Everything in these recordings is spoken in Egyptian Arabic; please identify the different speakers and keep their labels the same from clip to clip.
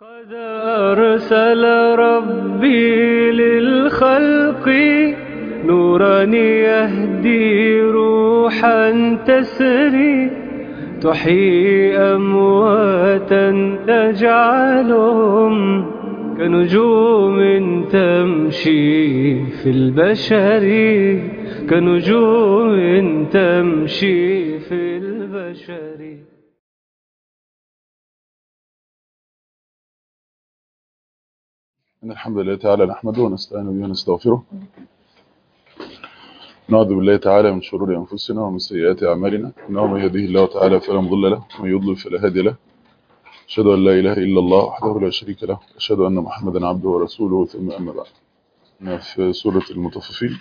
Speaker 1: قد أرسل ربي للخلق نورا يهدي روحا تسري تحيي أمواتا تجعلهم كنجوم تمشي في البشر كنجوم تمشي في البشر
Speaker 2: إن الحمد لله تعالى نحمده ونستعين به ونستغفره نعوذ بالله تعالى من شرور أنفسنا ومن سيئات أعمالنا إنه من يهديه الله تعالى فلا مضل له ومن يضلل فلا هادي له أشهد أن لا إله إلا الله وحده لا شريك له أشهد أن محمدا عبده ورسوله ثم أما بعد إحنا في سورة المطففين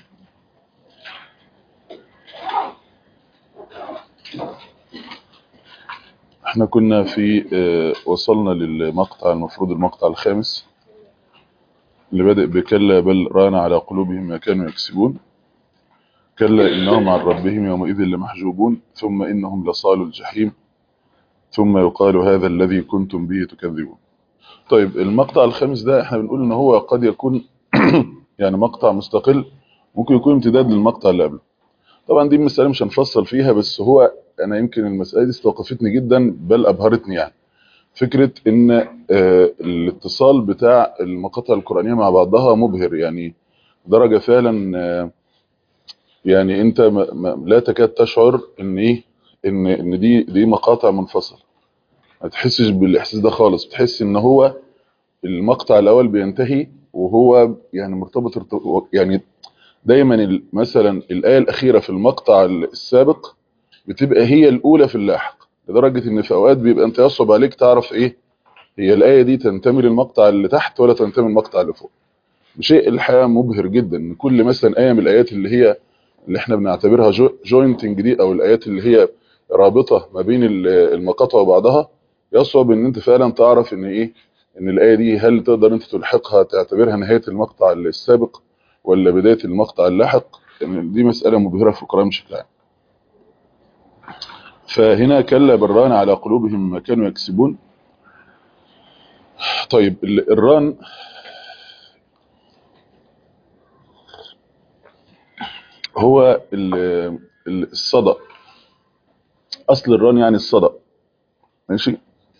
Speaker 2: احنا كنا في آه، وصلنا للمقطع المفروض المقطع الخامس اللي بدأ بكلا بل ران على قلوبهم ما كانوا يكسبون كلا إنهم عن ربهم يومئذ لمحجوبون ثم إنهم لصالوا الجحيم ثم يقال هذا الذي كنتم به تكذبون طيب المقطع الخامس ده احنا بنقول ان هو قد يكون يعني مقطع مستقل ممكن يكون امتداد للمقطع اللي قبله طبعا دي مسألة مش هنفصل فيها بس هو انا يمكن المسألة دي استوقفتني جدا بل ابهرتني يعني فكرة ان آه، الاتصال بتاع المقاطع القرآنية مع بعضها مبهر يعني درجة فعلا آه، يعني انت ما ما لا تكاد تشعر ان ايه ان ان دي دي مقاطع منفصلة ما تحسش بالاحساس ده خالص بتحس ان هو المقطع الاول بينتهي وهو يعني مرتبط ارت- يعني دايما ال- مثلا الايه الاخيره في المقطع السابق بتبقى هي الاولى في اللاحق لدرجه ان في اوقات بيبقى انت يصعب عليك تعرف ايه هي الايه دي تنتمي للمقطع اللي تحت ولا تنتمي للمقطع اللي فوق بشيء الحقيقه مبهر جدا ان كل مثلا ايه من الايات اللي هي اللي احنا بنعتبرها جوينتنج دي او الايات اللي هي رابطه ما بين ال- المقاطع وبعضها يصعب ان انت فعلا تعرف ان ايه ان الايه دي هل تقدر انت تلحقها تعتبرها نهايه المقطع السابق ولا بدايه المقطع اللاحق يعني دي مساله مبهره في القران بشكل عام فهنا كلا بران على قلوبهم ما كانوا يكسبون طيب ال- الران هو ال- ال- الصدى اصل الران يعني الصدى ماشي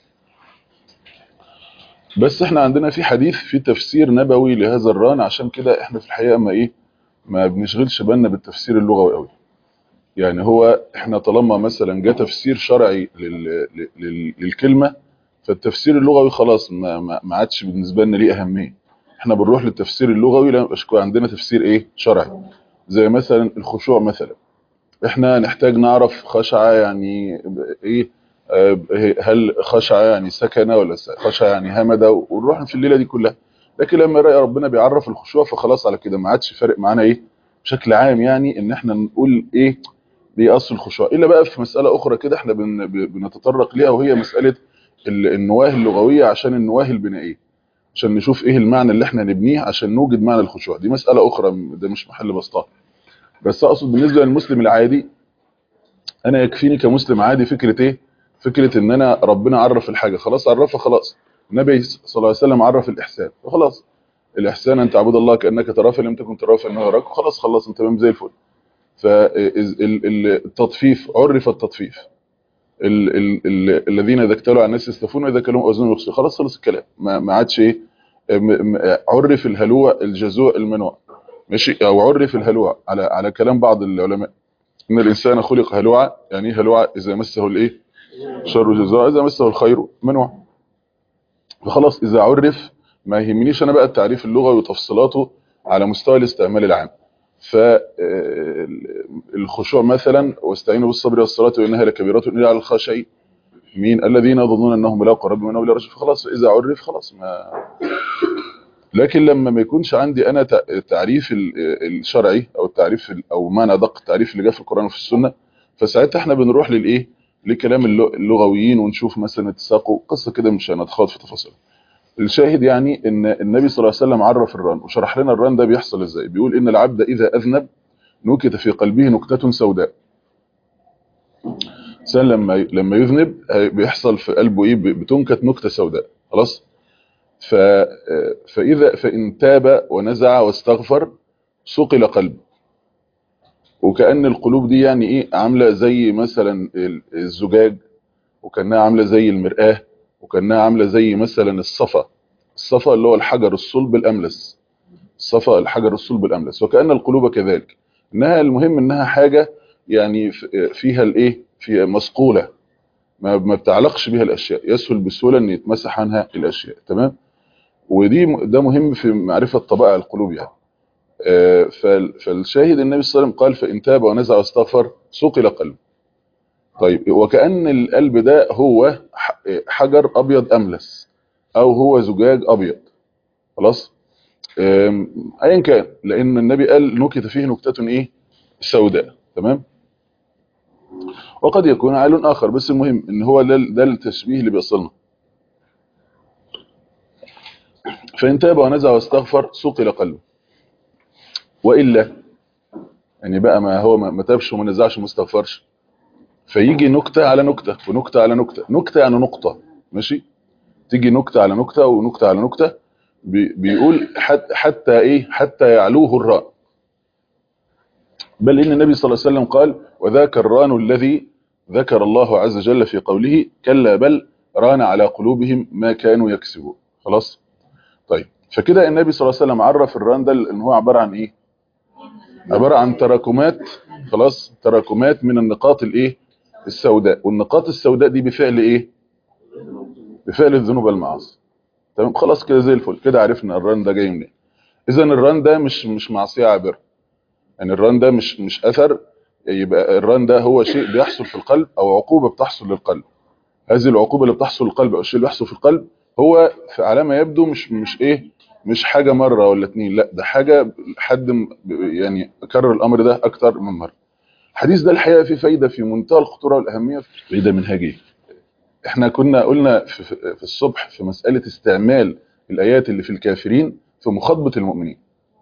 Speaker 2: بس احنا عندنا في حديث في تفسير نبوي لهذا الران عشان كده احنا في الحقيقه ما ايه ما بنشغلش بالنا بالتفسير اللغوي قوي يعني هو احنا طالما مثلا جاء تفسير شرعي لل... لل... للكلمه فالتفسير اللغوي خلاص ما ما ما عادش بالنسبه لنا ليه اهميه احنا بنروح للتفسير اللغوي لما يبقاش عندنا تفسير ايه شرعي زي مثلا الخشوع مثلا احنا نحتاج نعرف خشعة يعني ايه آه، هل خشعة يعني سكنة ولا س- خشعة يعني همدة ونروح في الليلة دي كلها لكن لما يلاقي ربنا بيعرف الخشوع فخلاص على كده ما عادش فارق معانا ايه بشكل عام يعني ان احنا نقول ايه ايه اصل الخشوع الا بقى في مسألة اخرى كده احنا بن ب- بنتطرق ليها وهي مسألة ال- النواه اللغوية عشان النواه البنائية عشان نشوف ايه المعنى اللي احنا نبنيه عشان نوجد معنى الخشوع دي مسألة اخرى ده مش محل بسطها بس اقصد بالنسبة للمسلم العادي انا يكفيني كمسلم عادي فكره ايه فكره ان انا ربنا عرف الحاجه خلاص عرفها خلاص النبي صلى الله عليه وسلم عرف الاحسان وخلاص الاحسان ان تعبد الله كانك تراه فلم تكن تراه فانه يراك خلاص خلاص انت تمام زي الفل فالتطفيف عرف التطفيف ال ال ال الذين اذا اكتالوا على الناس يستفون واذا كلموا اوزنهم يخسرون خلاص خلص الكلام ما, ما عادش ايه م- م- عرف الهلوع الجزوع المنوع ماشي او عرف الهلوع على على كلام بعض العلماء ان الانسان خلق هلوعا يعني ايه هلوعا اذا مسه الايه شر جزاء اذا مسه الخير منوع فخلاص اذا عرف ما يهمنيش انا بقى التعريف اللغوي وتفصيلاته على مستوى الاستعمال العام فالخشوع مثلا واستعينوا بالصبر والصلاه وانها لكبيره الا على الخاشعين مين الذين يظنون انهم ملاقوا ربهم انهم لرجل فخلاص اذا عرف خلاص ما لكن لما ما يكونش عندي انا تع- التعريف ال- الشرعي او التعريف ال- او معنى ادق التعريف اللي جاء في القران وفي السنه فساعتها احنا بنروح للايه لكلام اللغ- اللغويين ونشوف مثلا اتساقوا قصه كده مش هنتخوض في تفاصيلها الشاهد يعني ان النبي صلى الله عليه وسلم عرف الران وشرح لنا الران ده بيحصل ازاي بيقول ان العبد اذا اذنب نكت في قلبه نكته سوداء الانسان لما لما يذنب هي- بيحصل في قلبه ايه ب- بتنكت نكته سوداء خلاص ف فاذا فان تاب ونزع واستغفر صقل قلبه وكأن القلوب دي يعني ايه عامله زي مثلا الزجاج وكانها عامله زي المرآة وكانها عامله زي مثلا الصفا الصفا اللي هو الحجر الصلب الاملس الصفا الحجر الصلب الاملس وكأن القلوب كذلك انها المهم انها حاجه يعني فيها الايه في مسقوله ما ما بتعلقش بها الاشياء يسهل بسهوله ان يتمسح عنها الاشياء تمام ودي ده مهم في معرفه طبائع القلوب يعني فالشاهد النبي صلى الله عليه وسلم قال فان تاب ونزع واستغفر صقل قلبه طيب وكأن القلب ده هو حجر ابيض املس او هو زجاج ابيض خلاص ايا كان لان النبي قال نكت فيه نكته ايه سوداء تمام وقد يكون عال اخر بس المهم ان هو ده التشبيه اللي بيصلنا فان تاب ونزع واستغفر صقل قلبه والا يعني بقى ما هو ما تابش وما نزعش وما استغفرش فيجي نكته على نكته ونكته على نكته نكته يعني نقطه ماشي تيجي نكته على نكته ونكته على نكته بيقول حتى, حتى ايه حتى يعلوه الراء بل ان النبي صلى الله عليه وسلم قال وذاك الران الذي ذكر الله عز وجل في قوله كلا بل ران على قلوبهم ما كانوا يكسبون خلاص طيب فكده النبي صلى الله عليه وسلم عرف الران ده ان هو عباره عن ايه عباره عن تراكمات خلاص تراكمات من النقاط الايه السوداء والنقاط السوداء دي بفعل ايه بفعل الذنوب والمعاصي تمام خلاص كده زي الفل كده عرفنا الران ده جاي منين اذا الران ده مش مش معصيه عابره يعني الران ده مش مش اثر يبقى الران ده هو شيء بيحصل في القلب او عقوبه بتحصل للقلب هذه العقوبه اللي بتحصل للقلب او الشيء اللي بيحصل في القلب هو على ما يبدو مش مش ايه مش حاجه مره ولا اتنين لا ده حاجه حد يعني كرر الامر ده اكتر من مره الحديث ده الحقيقه فيه فايده في منتهى الخطوره والاهميه فايده منهجيه احنا كنا قلنا في, في الصبح في مساله استعمال الايات اللي في الكافرين في مخاطبه المؤمنين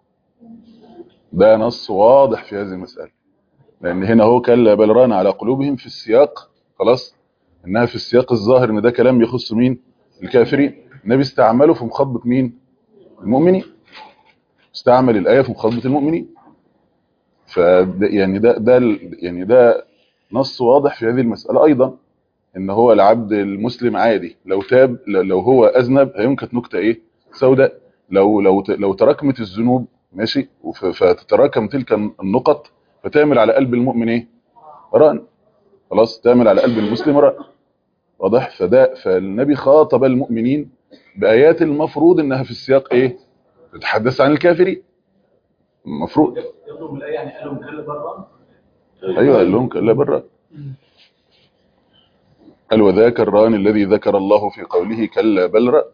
Speaker 2: ده نص واضح في هذه المساله لان هنا هو كلا بل ران على قلوبهم في السياق خلاص انها في السياق الظاهر ان ده كلام يخص مين الكافرين النبي استعمله في مخاطبه مين المؤمنين استعمل الايه في مخاطبه المؤمنين ف يعني ده ده يعني ده نص واضح في هذه المساله ايضا ان هو العبد المسلم عادي لو تاب لو هو اذنب هينكت نكته ايه سوداء لو لو لو تراكمت الذنوب ماشي فتتراكم تلك النقط فتعمل على قلب المؤمن ايه رأن خلاص تعمل على قلب المسلم رأن واضح فده فالنبي خاطب المؤمنين بآيات المفروض انها في السياق ايه تتحدث عن الكافرين المفروض
Speaker 3: يطلب الآية يعني قال لهم كلا برا
Speaker 2: ايوه قال لهم كلا برا قال وذاك الران الذي ذكر الله في قوله كلا بل رأ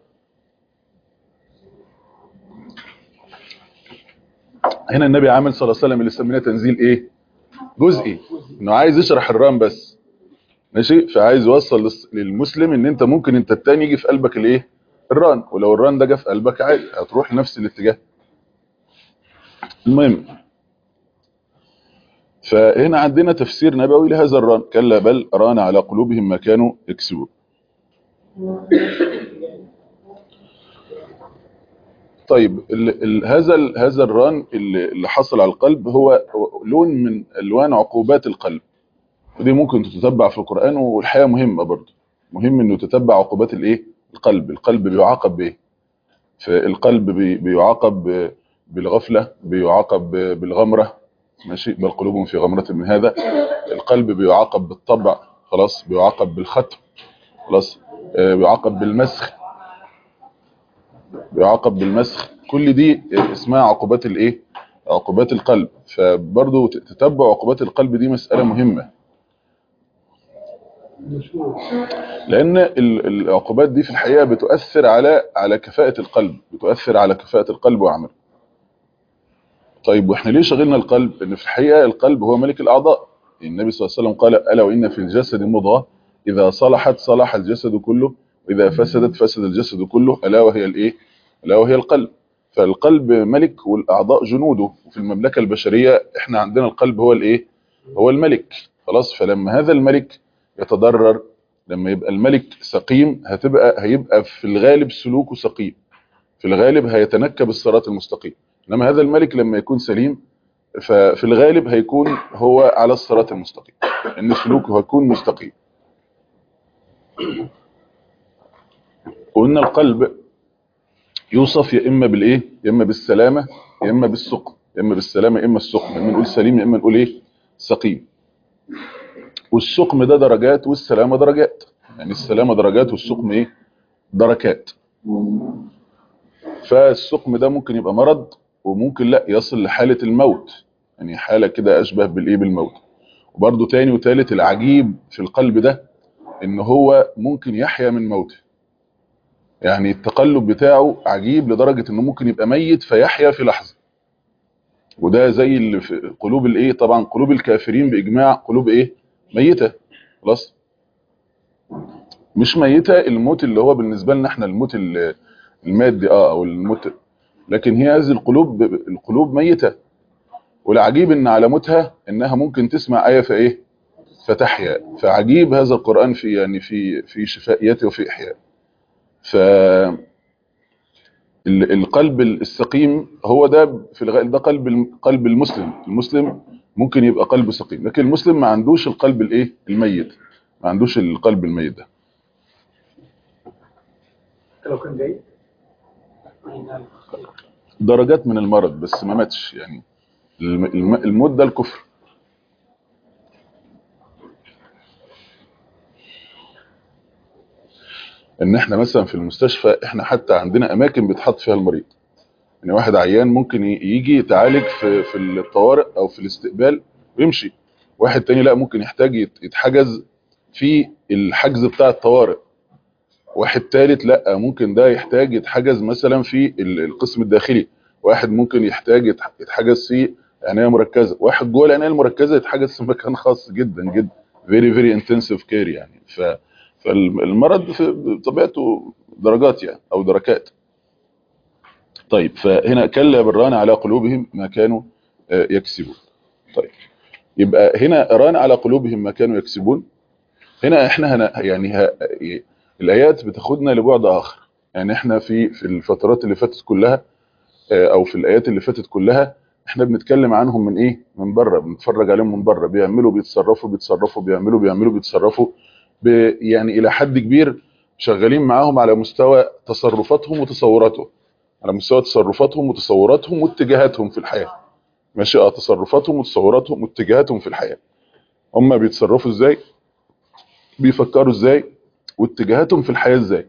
Speaker 2: هنا النبي عامل صلى الله عليه وسلم اللي سميناه تنزيل ايه جزئي انه عايز يشرح الران بس ماشي فعايز يوصل للمسلم ان انت ممكن انت التاني يجي في قلبك الايه الران ولو الران ده جه في قلبك عادي هتروح لنفس الاتجاه المهم فهنا عندنا تفسير نبوي لهذا الران كلا بل ران على قلوبهم ما كانوا يكسبون طيب ال ال هذا ال هذا الران اللي, اللي حصل على القلب هو لون من الوان عقوبات القلب ودي ممكن تتتبع في القرآن والحقيقه مهمه برضه مهم انه تتبع عقوبات الايه القلب القلب بيعاقب بايه فالقلب بي بيعاقب بالغفله بيعاقب بالغمره ماشي بل قلوبهم في غمره من هذا القلب بيعاقب بالطبع خلاص بيعاقب بالختم خلاص بيعاقب بالمسخ بيعاقب بالمسخ كل دي اسمها عقوبات الايه عقوبات القلب فبرضه تتبع عقوبات القلب دي مسألة مهمة لان العقوبات دي في الحقيقة بتؤثر على على كفاءة القلب بتؤثر على كفاءة القلب وعمله طيب واحنا ليه شغلنا القلب ان في الحقيقة القلب هو ملك الاعضاء النبي صلى الله عليه وسلم قال الا وان في الجسد مضغة اذا صلحت صلح الجسد كله واذا فسدت فسد الجسد كله الا وهي الايه الا وهي القلب فالقلب ملك والاعضاء جنوده وفي المملكه البشريه احنا عندنا القلب هو الايه هو الملك خلاص فلما هذا الملك يتضرر لما يبقى الملك سقيم هتبقى هيبقى في الغالب سلوكه سقيم في الغالب هيتنكب الصراط المستقيم انما هذا الملك لما يكون سليم ففي الغالب هيكون هو على الصراط المستقيم ان سلوكه هيكون مستقيم وان القلب يوصف يا اما بالايه يا اما بالسلامه يا اما بالسقم يا اما بالسلامه يا اما السقم يا اما نقول سليم يا اما نقول ايه سقيم والسقم ده درجات والسلامه درجات يعني السلامه درجات والسقم ايه دركات فالسقم ده ممكن يبقى مرض وممكن لا يصل لحاله الموت يعني حاله كده اشبه بالايه بالموت وبرده تاني وتالت العجيب في القلب ده ان هو ممكن يحيا من موته يعني التقلب بتاعه عجيب لدرجة انه ممكن يبقى ميت فيحيا في لحظة وده زي اللي في قلوب الايه طبعا قلوب الكافرين باجماع قلوب ايه ميتة خلاص مش ميتة الموت اللي هو بالنسبة لنا احنا الموت ال- المادي اه او الموت لكن هي هذه القلوب القلوب ميتة والعجيب ان على موتها انها ممكن تسمع آية فايه فتحيا فعجيب هذا القرآن في يعني في في شفائيته وفي احياء ف ال- القلب السقيم هو ده في الغالب ده قلب الم- قلب المسلم المسلم ممكن يبقى قلبه سقيم لكن المسلم ما عندوش القلب الايه الميت ما عندوش القلب الميت ده
Speaker 3: حتى لو كان جاي
Speaker 2: درجات من المرض بس ما ماتش يعني الم- الم- الموت ده الكفر ان احنا مثلا في المستشفى احنا حتى عندنا اماكن بيتحط فيها المريض يعني واحد عيان ممكن ي- يجي يتعالج في في الطوارئ او في الاستقبال ويمشي واحد تاني لا ممكن يحتاج يت- يتحجز في الحجز بتاع الطوارئ واحد تالت لا ممكن ده يحتاج يتحجز مثلا في ال- القسم الداخلي واحد ممكن يحتاج يتح- يتحجز في عنايه مركزه واحد جوه العنايه المركزه يتحجز في مكان خاص جدا جدا فيري فيري انتنسيف كير يعني ف فالمرض في بطبيعته درجات يعني او دركات طيب فهنا كلا بران على قلوبهم ما كانوا آه، يكسبون طيب يبقى هنا ران على قلوبهم ما كانوا يكسبون هنا احنا هنا يعني ها الايات بتاخدنا لبعد اخر يعني احنا في في الفترات اللي فاتت كلها آه، او في الايات اللي فاتت كلها احنا بنتكلم عنهم من ايه من بره بنتفرج عليهم من بره بيعملوا بيتصرفوا بيتصرفوا بيعملوا بيعملوا بيتصرفوا ب- يعني الى حد كبير شغالين معاهم على مستوى تصرفاتهم وتصوراتهم على مستوى تصرفاتهم وتصوراتهم واتجاهاتهم في الحياة ماشي اه تصرفاتهم وتصوراتهم واتجاهاتهم في الحياة هم بيتصرفوا ازاي بيفكروا ازاي واتجاهاتهم في الحياة ازاي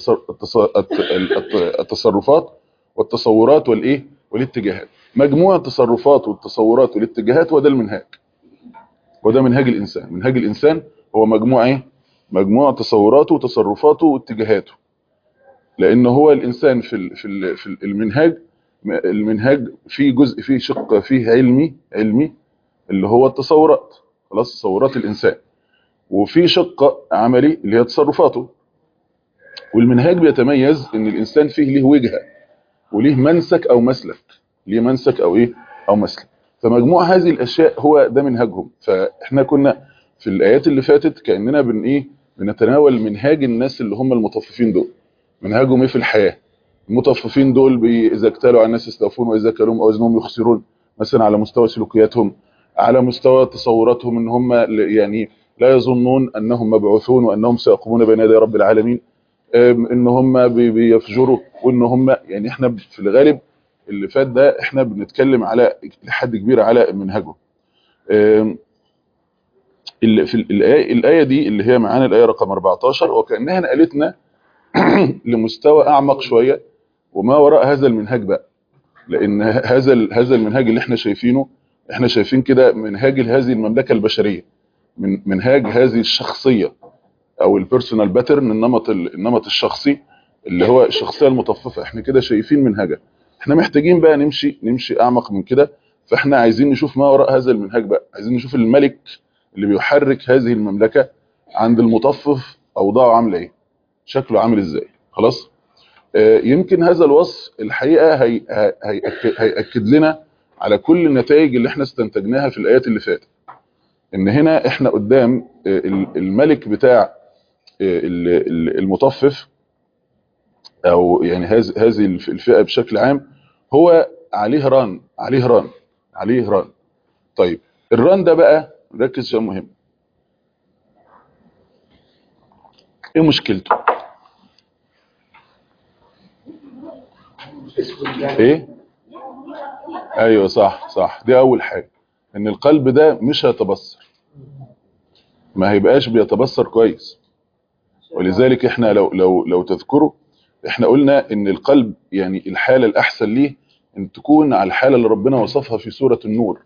Speaker 2: فالتصرفات والتصورات والايه والاتجاهات مجموع التصرفات والتصورات والاتجاهات وده المنهاج وده منهاج الانسان منهاج الانسان هو مجموع ايه مجموع تصوراته وتصرفاته واتجاهاته لان هو الانسان في ال- في ال- في المنهاج المنهاج فيه جزء فيه شق فيه علمي علمي اللي هو التصورات خلاص تصورات الانسان وفي شق عملي اللي هي تصرفاته والمنهاج بيتميز ان الانسان فيه ليه وجهه وليه منسك او مسلك ليه منسك او ايه او مسلك فمجموع هذه الاشياء هو ده منهجهم فاحنا كنا في الايات اللي فاتت كاننا بن ايه بنتناول منهاج الناس اللي هم المطففين دول منهجهم ايه في الحياه المطففين دول بي- اذا اكتالوا على الناس يستوفون واذا كلهم او وزنهم يخسرون مثلا على مستوى سلوكياتهم على مستوى تصوراتهم ان هم ل- يعني لا يظنون انهم مبعوثون وانهم سيقومون بين يدي رب العالمين أم، ان هم بي- بيفجروا وان هم يعني احنا في الغالب اللي فات ده احنا بنتكلم على لحد كبير على منهجهم أم، اللي في الآية, الآية دي اللي هي معانا الآية رقم 14 وكأنها نقلتنا لمستوى أعمق شوية وما وراء هذا المنهاج بقى لأن هذا ال- هذا المنهاج اللي احنا شايفينه احنا شايفين كده منهاج هذه المملكة البشرية من منهاج هذه الشخصية او البيرسونال باترن النمط ال- النمط الشخصي اللي هو الشخصيه المطففه احنا كده شايفين منهجها احنا محتاجين بقى نمشي نمشي اعمق من كده فاحنا عايزين نشوف ما وراء هذا المنهاج بقى عايزين نشوف الملك اللي بيحرك هذه المملكه عند المطفف اوضاعه عامله ايه شكله عامل ازاي خلاص آه، يمكن هذا الوصف الحقيقه هي هي- هيأكد, هيأكد لنا على كل النتائج اللي احنا استنتجناها في الايات اللي فاتت ان هنا احنا قدام آه، ال- الملك بتاع ال- ال- المطفف او يعني هذه هذه الف- الفئه بشكل عام هو عليه ران عليه ران عليه ران طيب الران ده بقى ركز عشان مهم ايه مشكلته ايه ايوه صح صح دي اول حاجه ان القلب ده مش هيتبصر ما هيبقاش بيتبصر كويس ولذلك احنا لو لو لو تذكروا احنا قلنا ان القلب يعني الحاله الاحسن ليه ان تكون على الحاله اللي ربنا وصفها في سوره النور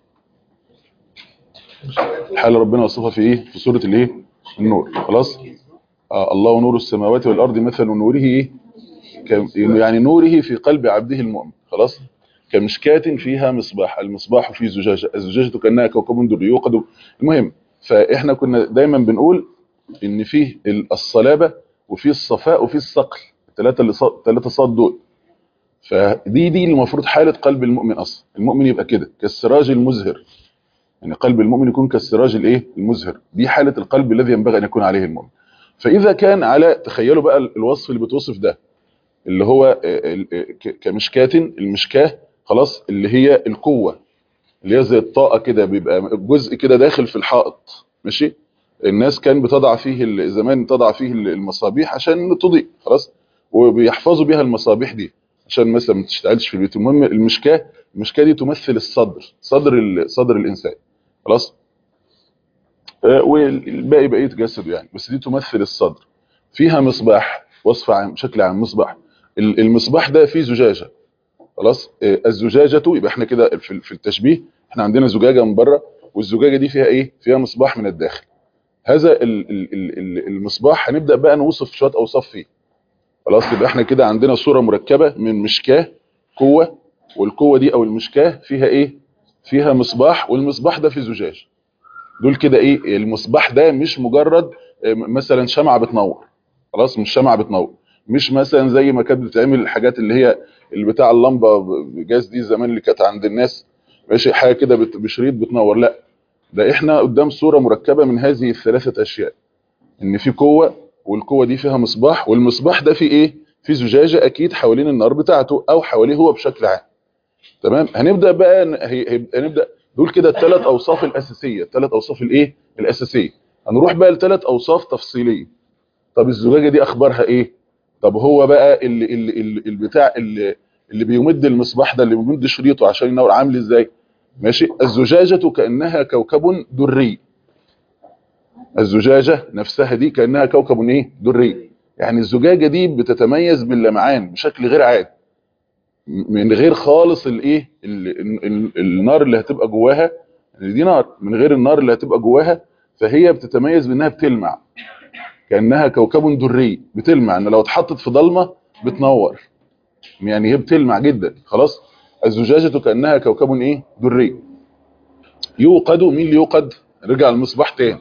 Speaker 2: الحاله اللي ربنا وصفها في ايه في سوره الايه النور خلاص آه الله نور السماوات والارض مثل نوره ايه كم- يعني نوره في قلب عبده المؤمن خلاص كمشكاة فيها مصباح المصباح في زجاجة الزجاجة كأنها كوكب دري يوقد المهم فإحنا كنا دايما بنقول إن فيه ال- الصلابة وفيه الصفاء وفيه الصقل الثلاثة اللي صاد ثلاثة صاد دول فدي دي المفروض حالة قلب المؤمن أصلا المؤمن يبقى كده كالسراج المزهر يعني قلب المؤمن يكون كالسراج الايه المزهر دي حالة القلب الذي ينبغي أن يكون عليه المؤمن فإذا كان على تخيلوا بقى الوصف اللي بتوصف ده اللي هو ال- ك- كمشكاة المشكاه خلاص اللي هي القوة اللي هي زي الطاقة كده بيبقى جزء كده داخل في الحائط ماشي الناس كان بتضع فيه ال- زمان تضع فيه ال- المصابيح عشان تضيء خلاص وبيحفظوا بيها المصابيح دي عشان مثلا ما تشتغلش في البيت المهم المشكاه المشكاه دي تمثل الصدر صدر ال- صدر الانسان خلاص آه، والباقي بقيه جسده يعني بس دي تمثل الصدر فيها مصباح وصف عام بشكل عام مصباح ال- المصباح ده فيه زجاجه خلاص آه، الزجاجه يبقى احنا كده في في التشبيه احنا عندنا زجاجه من بره والزجاجه دي فيها ايه فيها مصباح من الداخل هذا ال- ال- ال- ال- المصباح هنبدا بقى نوصف شويه اوصاف فيه خلاص يبقى احنا كده عندنا صوره مركبه من مشكاه قوه والقوه دي او المشكاه فيها ايه فيها مصباح والمصباح ده فيه زجاج دول كده ايه المصباح ده مش مجرد آه، مثلا شمعة بتنور خلاص مش شمعة بتنور مش مثلا زي ما كانت بتعمل الحاجات اللي هي اللي بتاع اللمبة بجاز دي زمان اللي كانت عند الناس ماشي حاجة كده بت- بشريط بتنور لا ده احنا قدام صورة مركبة من هذه الثلاثة اشياء ان في قوة والقوة دي فيها مصباح والمصباح ده فيه ايه في زجاجة اكيد حوالين النار بتاعته او حواليه هو بشكل عام تمام هنبدا بقى ن- هي- هي- هنبدا دول كده الثلاث اوصاف الاساسيه الثلاث اوصاف الايه الاساسيه هنروح بقى لثلاث اوصاف تفصيليه طب الزجاجه دي اخبارها ايه طب هو بقى اللي اللي اللي البتاع اللي اللي بيمد المصباح ده اللي بيمد شريطه عشان ينور عامل ازاي ماشي الزجاجه كانها كوكب دري الزجاجه نفسها دي كانها كوكب ايه دري يعني الزجاجه دي بتتميز باللمعان بشكل غير عادي من غير خالص الايه ال- ال- ال- النار اللي هتبقى جواها يعني دي نار من غير النار اللي هتبقى جواها فهي بتتميز بانها بتلمع كانها كوكب دري بتلمع ان لو اتحطت في ضلمه بتنور يعني هي بتلمع جدا خلاص الزجاجه كانها كوكب ايه دري يوقد مين اللي يوقد رجع المصباح تاني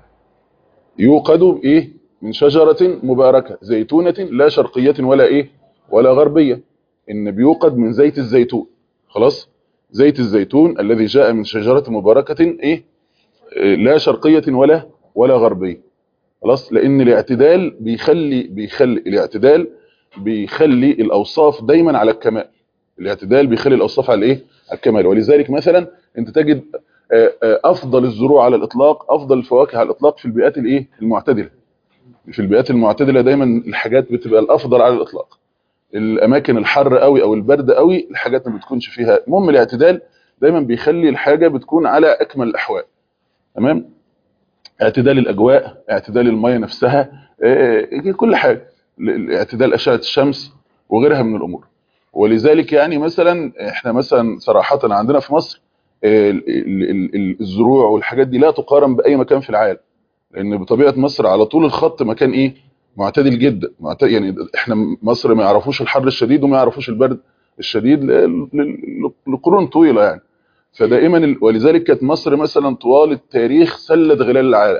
Speaker 2: يوقد ايه من شجره مباركه زيتونه لا شرقيه ولا ايه ولا غربيه ان بيوقد من زيت الزيتون خلاص زيت الزيتون الذي جاء من شجرة مباركة ايه إيه، لا شرقية ولا ولا غربية خلاص لان الاعتدال بيخلي بيخلي الاعتدال بيخلي الاوصاف دايما على الكمال الاعتدال بيخلي الاوصاف على الايه على الكمال ولذلك مثلا انت تجد آه، آه، افضل الزروع على الاطلاق افضل الفواكه على الاطلاق في البيئات الايه المعتدله في البيئات المعتدله دايما الحاجات بتبقى الافضل على الاطلاق الاماكن الحر قوي او البرد قوي الحاجات ما بتكونش فيها المهم الاعتدال دايما بيخلي الحاجه بتكون على اكمل الاحوال تمام اعتدال الاجواء اعتدال الميه نفسها آه، كل حاجه ال- اعتدال اشعه الشمس وغيرها من الامور ولذلك يعني مثلا احنا مثلا صراحه عندنا في مصر آه، ال- ال- ال- الزروع والحاجات دي لا تقارن باي مكان في العالم لان بطبيعه مصر على طول الخط مكان ايه معتدل جدا معت... يعني احنا مصر ما يعرفوش الحر الشديد وما يعرفوش البرد الشديد ل... ل... لقرون طويله يعني فدائما ال... ولذلك كانت مصر مثلا طوال التاريخ سله غلال العالم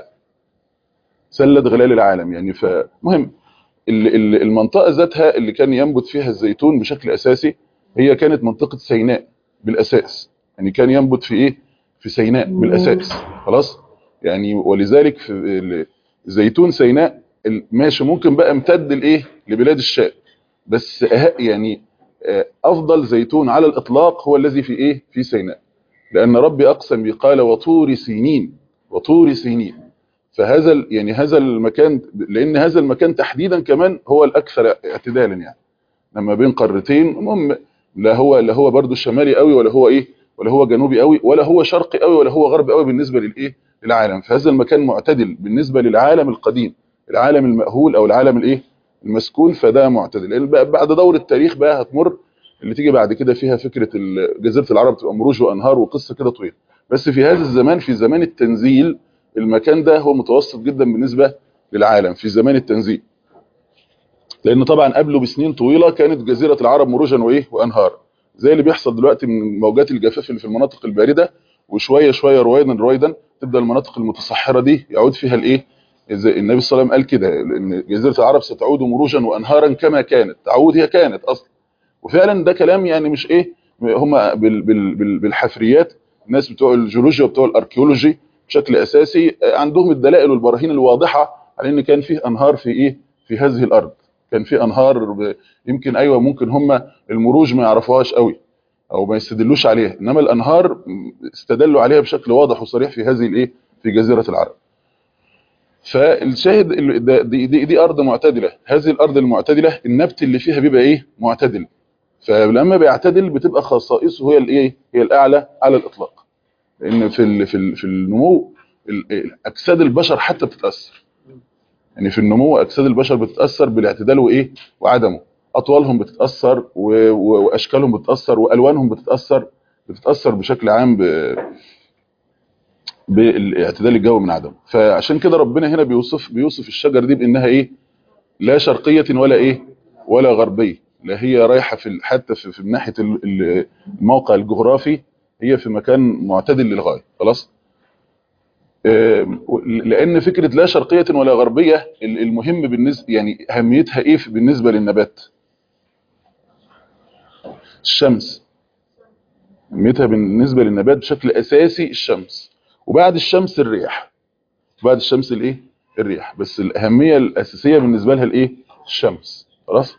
Speaker 2: سله غلال العالم يعني فمهم ال... ال... المنطقه ذاتها اللي كان ينبت فيها الزيتون بشكل اساسي هي كانت منطقه سيناء بالاساس يعني كان ينبت في ايه في سيناء بالاساس خلاص يعني ولذلك في ال- زيتون سيناء ال- ماشي ممكن بقى امتد لايه لبلاد الشام بس أه- يعني آه، افضل زيتون على الاطلاق هو الذي في ايه في سيناء لان ربي اقسم بي قال وطور سينين وطور سينين فهذا ال- يعني هذا المكان لان هذا المكان تحديدا كمان هو الاكثر اعتدالا يعني لما بين قارتين المهم لا هو لا هو برضو شمالي قوي ولا هو ايه ولا هو جنوبي قوي ولا هو شرقي قوي ولا هو غربي قوي بالنسبه للايه للعالم فهذا المكان معتدل بالنسبه للعالم القديم العالم المأهول او العالم الايه المسكون فده معتدل لأن بقى بعد دور التاريخ بقى هتمر اللي تيجي بعد كده فيها فكره ال- جزيره العرب تبقى مروج وانهار وقصه كده طويله بس في هذا الزمان في زمان التنزيل المكان ده هو متوسط جدا بالنسبه للعالم في زمان التنزيل لان طبعا قبله بسنين طويله كانت جزيره العرب مروجا وايه وانهار زي اللي بيحصل دلوقتي من موجات الجفاف اللي في المناطق البارده وشويه شويه رويدا رويدا تبدا المناطق المتصحره دي يعود فيها الايه زي النبي صلى الله عليه وسلم قال كده ان جزيره العرب ستعود مروجا وانهارا كما كانت تعود هي كانت اصلا وفعلا ده كلام يعني مش ايه هم بال بال بال بالحفريات الناس بتوع الجيولوجيا وبتوع الاركيولوجي بشكل اساسي آه، عندهم الدلائل والبراهين الواضحه على ان كان فيه انهار في ايه في هذه الارض كان في انهار ب... يمكن ايوه ممكن هم المروج ما يعرفوهاش قوي او ما يستدلوش عليها انما الانهار م، استدلوا عليها بشكل واضح وصريح في هذه الايه في جزيره العرب فالشاهد ال- ده- دي, دي, دي ارض معتدله هذه الارض المعتدله النبت اللي فيها بيبقى ايه معتدل فلما بيعتدل بتبقى خصائصه هي الايه هي الاعلى على الاطلاق لان في ال في ال في النمو ال- ال- اجساد البشر حتى بتتاثر يعني في النمو اجساد البشر بتتاثر بالاعتدال وايه وعدمه اطوالهم بتتاثر و- و- واشكالهم بتتاثر والوانهم بتتاثر بتتاثر بشكل عام ب بالاعتدال الجوي من عدمه فعشان كده ربنا هنا بيوصف بيوصف الشجر دي بانها ايه لا شرقيه ولا ايه ولا غربيه لا هي رايحه في ال- حتى في, في ناحيه ال- ال- الموقع الجغرافي هي في مكان معتدل للغايه خلاص آم، لان فكره لا شرقيه ولا غربيه ال- المهم بالنسبه يعني اهميتها ايه في- بالنسبه للنبات الشمس اهميتها بالنسبه للنبات بشكل اساسي الشمس وبعد الشمس الرياح بعد الشمس الايه الرياح بس الاهميه الاساسيه بالنسبه لها الايه الشمس خلاص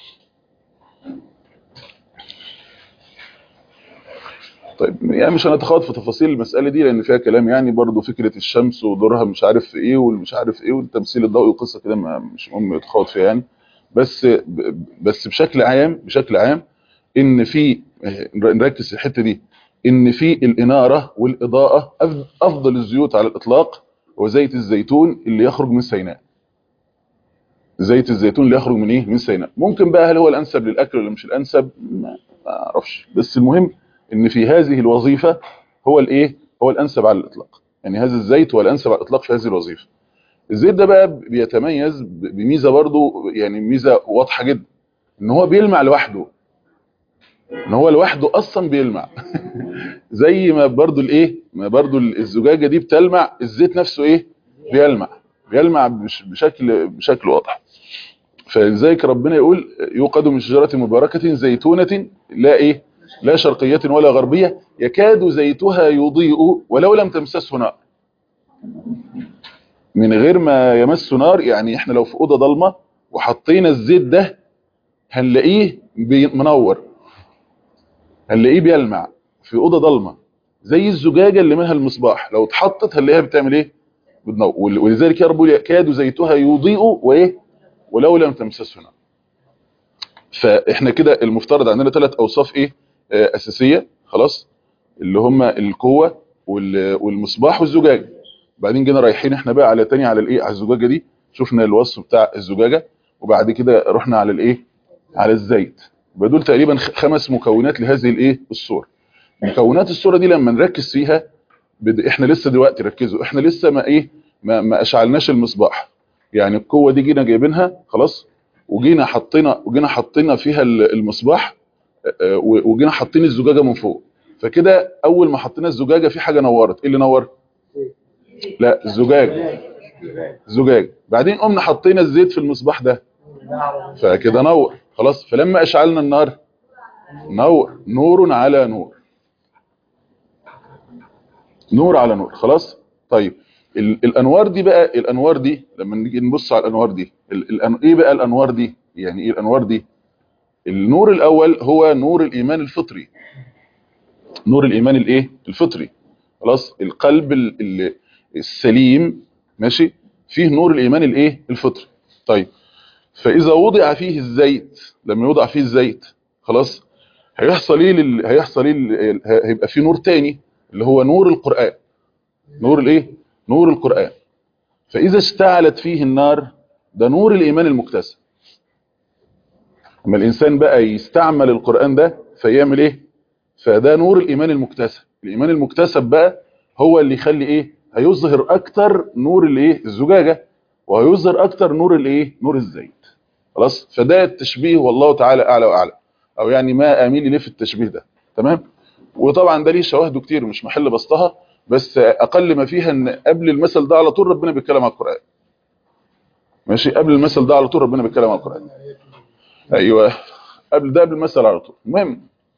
Speaker 2: طيب يعني مش هنتخوض في تفاصيل المساله دي لان فيها كلام يعني برضو فكره الشمس ودورها مش عارف في ايه والمش عارف ايه والتمثيل الضوئي وقصه كده ما- مش مهم يتخوض فيها يعني بس ب- بس بشكل عام بشكل عام ان في آه، نركز في الحته دي ان في الاناره والاضاءه أف- افضل الزيوت على الاطلاق هو زيت الزيتون اللي يخرج من سيناء زيت الزيتون اللي يخرج من ايه من سيناء ممكن بقى هل هو الانسب للاكل ولا مش الانسب ما ما اعرفش بس المهم ان في هذه الوظيفه هو الايه هو الانسب على الاطلاق يعني هذا الزيت هو الانسب على الاطلاق في هذه الوظيفه الزيت ده بقى بيتميز ب- بميزه برضو يعني ميزه واضحه جدا ان هو بيلمع لوحده ان هو لوحده اصلا بيلمع زي ما برضو الايه ما برضو الزجاجه دي بتلمع الزيت نفسه ايه بيلمع بيلمع بش- بشكل بشكل واضح فلذلك ربنا يقول يوقد من شجره مباركه زيتونه لا ايه لا شرقيه ولا غربيه يكاد زيتها يضيء ولو لم تمسسه نار من غير ما يمس نار يعني احنا لو في اوضه ضلمه وحطينا الزيت ده هنلاقيه بي- منور هنلاقيه بيلمع في اوضه ضلمه زي الزجاجه اللي منها المصباح لو اتحطت هنلاقيها بتعمل ايه بتنور ول- ولذلك يا رب يقول يكاد زيتها يضيء وايه ولو لم تمسسه نار فاحنا كده المفترض عندنا ثلاث اوصاف ايه آه، اساسيه خلاص اللي هم القوه وال- والمصباح والزجاجه بعدين جينا رايحين احنا بقى على تاني على الايه على الزجاجه دي شفنا الوصف بتاع الزجاجه وبعد كده رحنا على الايه على الزيت يبقى دول تقريبا خ- خمس مكونات لهذه الايه الصوره مكونات الصوره دي لما نركز فيها بد... احنا لسه دلوقتي ركزوا احنا لسه ما ايه ما, ما اشعلناش المصباح يعني القوه دي جينا جايبينها خلاص وجينا حطينا وجينا حطينا فيها ال- المصباح آه، و- وجينا حاطين الزجاجه من فوق فكده اول ما حطينا الزجاجه في حاجه نورت ايه اللي نور لا الزجاج زجاج بعدين قمنا حطينا الزيت في المصباح ده فكده نور خلاص فلما اشعلنا النار نور نور على نور نور على نور خلاص طيب ال- الانوار دي بقى الانوار دي لما نيجي نبص على الانوار دي ال- الأن- ايه بقى الانوار دي يعني ايه الانوار دي النور الاول هو نور الايمان الفطري نور الايمان الايه الفطري خلاص القلب ال- ال- السليم ماشي فيه نور الايمان الايه الفطري طيب فاذا وضع فيه الزيت لما يوضع فيه الزيت خلاص هيحصل ايه لل... هيحصل ايه لل- هيبقى فيه نور تاني اللي هو نور القرآن نور الايه نور القرآن فاذا اشتعلت فيه النار ده نور الايمان المكتسب اما الانسان بقى يستعمل القرآن ده فيعمل ايه فده نور الايمان المكتسب الايمان المكتسب بقى هو اللي يخلي ايه هيظهر اكتر نور الايه الزجاجة وهيظهر اكتر نور الايه نور الزيت خلاص فده التشبيه والله تعالى اعلى واعلى او يعني ما اميل ليه في التشبيه ده تمام وطبعا ده ليه شواهده كتير مش محل بسطها بس اقل ما فيها ان قبل المثل ده على طول ربنا بيتكلم على القران ماشي قبل المثل ده على طول ربنا بيتكلم على القران ايوه قبل ده قبل المثل على طول المهم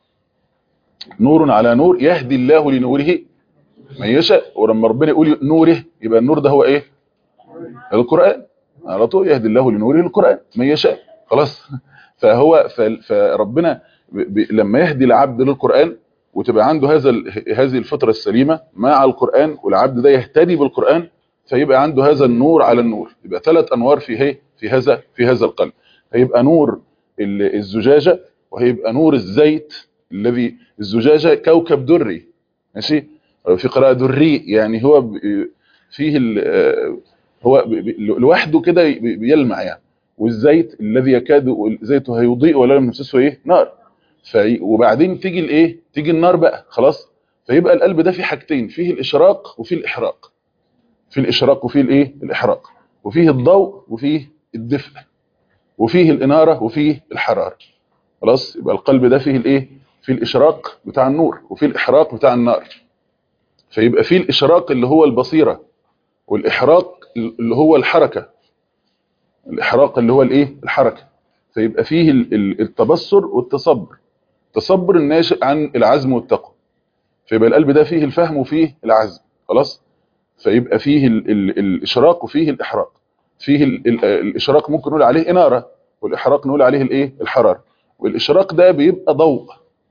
Speaker 2: نور على نور يهدي الله لنوره من يشاء ولما ربنا يقول نوره يبقى النور ده هو ايه القران على طول يهدي الله لنوره القران من يشاء خلاص فهو ف- فربنا ب- ب- لما يهدي العبد للقران وتبقى عنده هذا ال- هذه الفطره السليمه مع القران والعبد ده يهتدي بالقران فيبقى عنده هذا النور على النور يبقى ثلاث انوار في هي في هذا في هذا القلب هيبقى نور ال- الزجاجه وهيبقى نور الزيت الذي الزجاجه كوكب دري ماشي في قراءه دري يعني هو ب- فيه ال- هو ب- ب- لوحده كده بي- بيلمع يعني والزيت الذي يكاد زيته هيضيء ولا يمسسه ايه نار في وبعدين تيجي الايه تيجي النار بقى خلاص فيبقى القلب ده فيه حاجتين فيه الاشراق وفيه الاحراق فيه الاشراق وفيه الايه الاحراق وفيه الضوء وفيه الدفء وفيه الاناره وفيه الحراره خلاص يبقى القلب ده فيه الايه فيه الاشراق بتاع النور وفيه الاحراق بتاع النار فيبقى فيه الاشراق اللي هو البصيره والاحراق اللي هو الحركه الاحراق اللي هو الايه الحركه فيبقى فيه ال- ال- التبصر والتصبر التصبر الناشئ عن العزم والتقوى فيبقى القلب ده فيه الفهم وفيه العزم خلاص فيبقى فيه ال ال الاشراق وفيه الاحراق فيه ال ال الاشراق ممكن نقول عليه اناره والاحراق نقول عليه الايه الحراره والاشراق ده بيبقى ضوء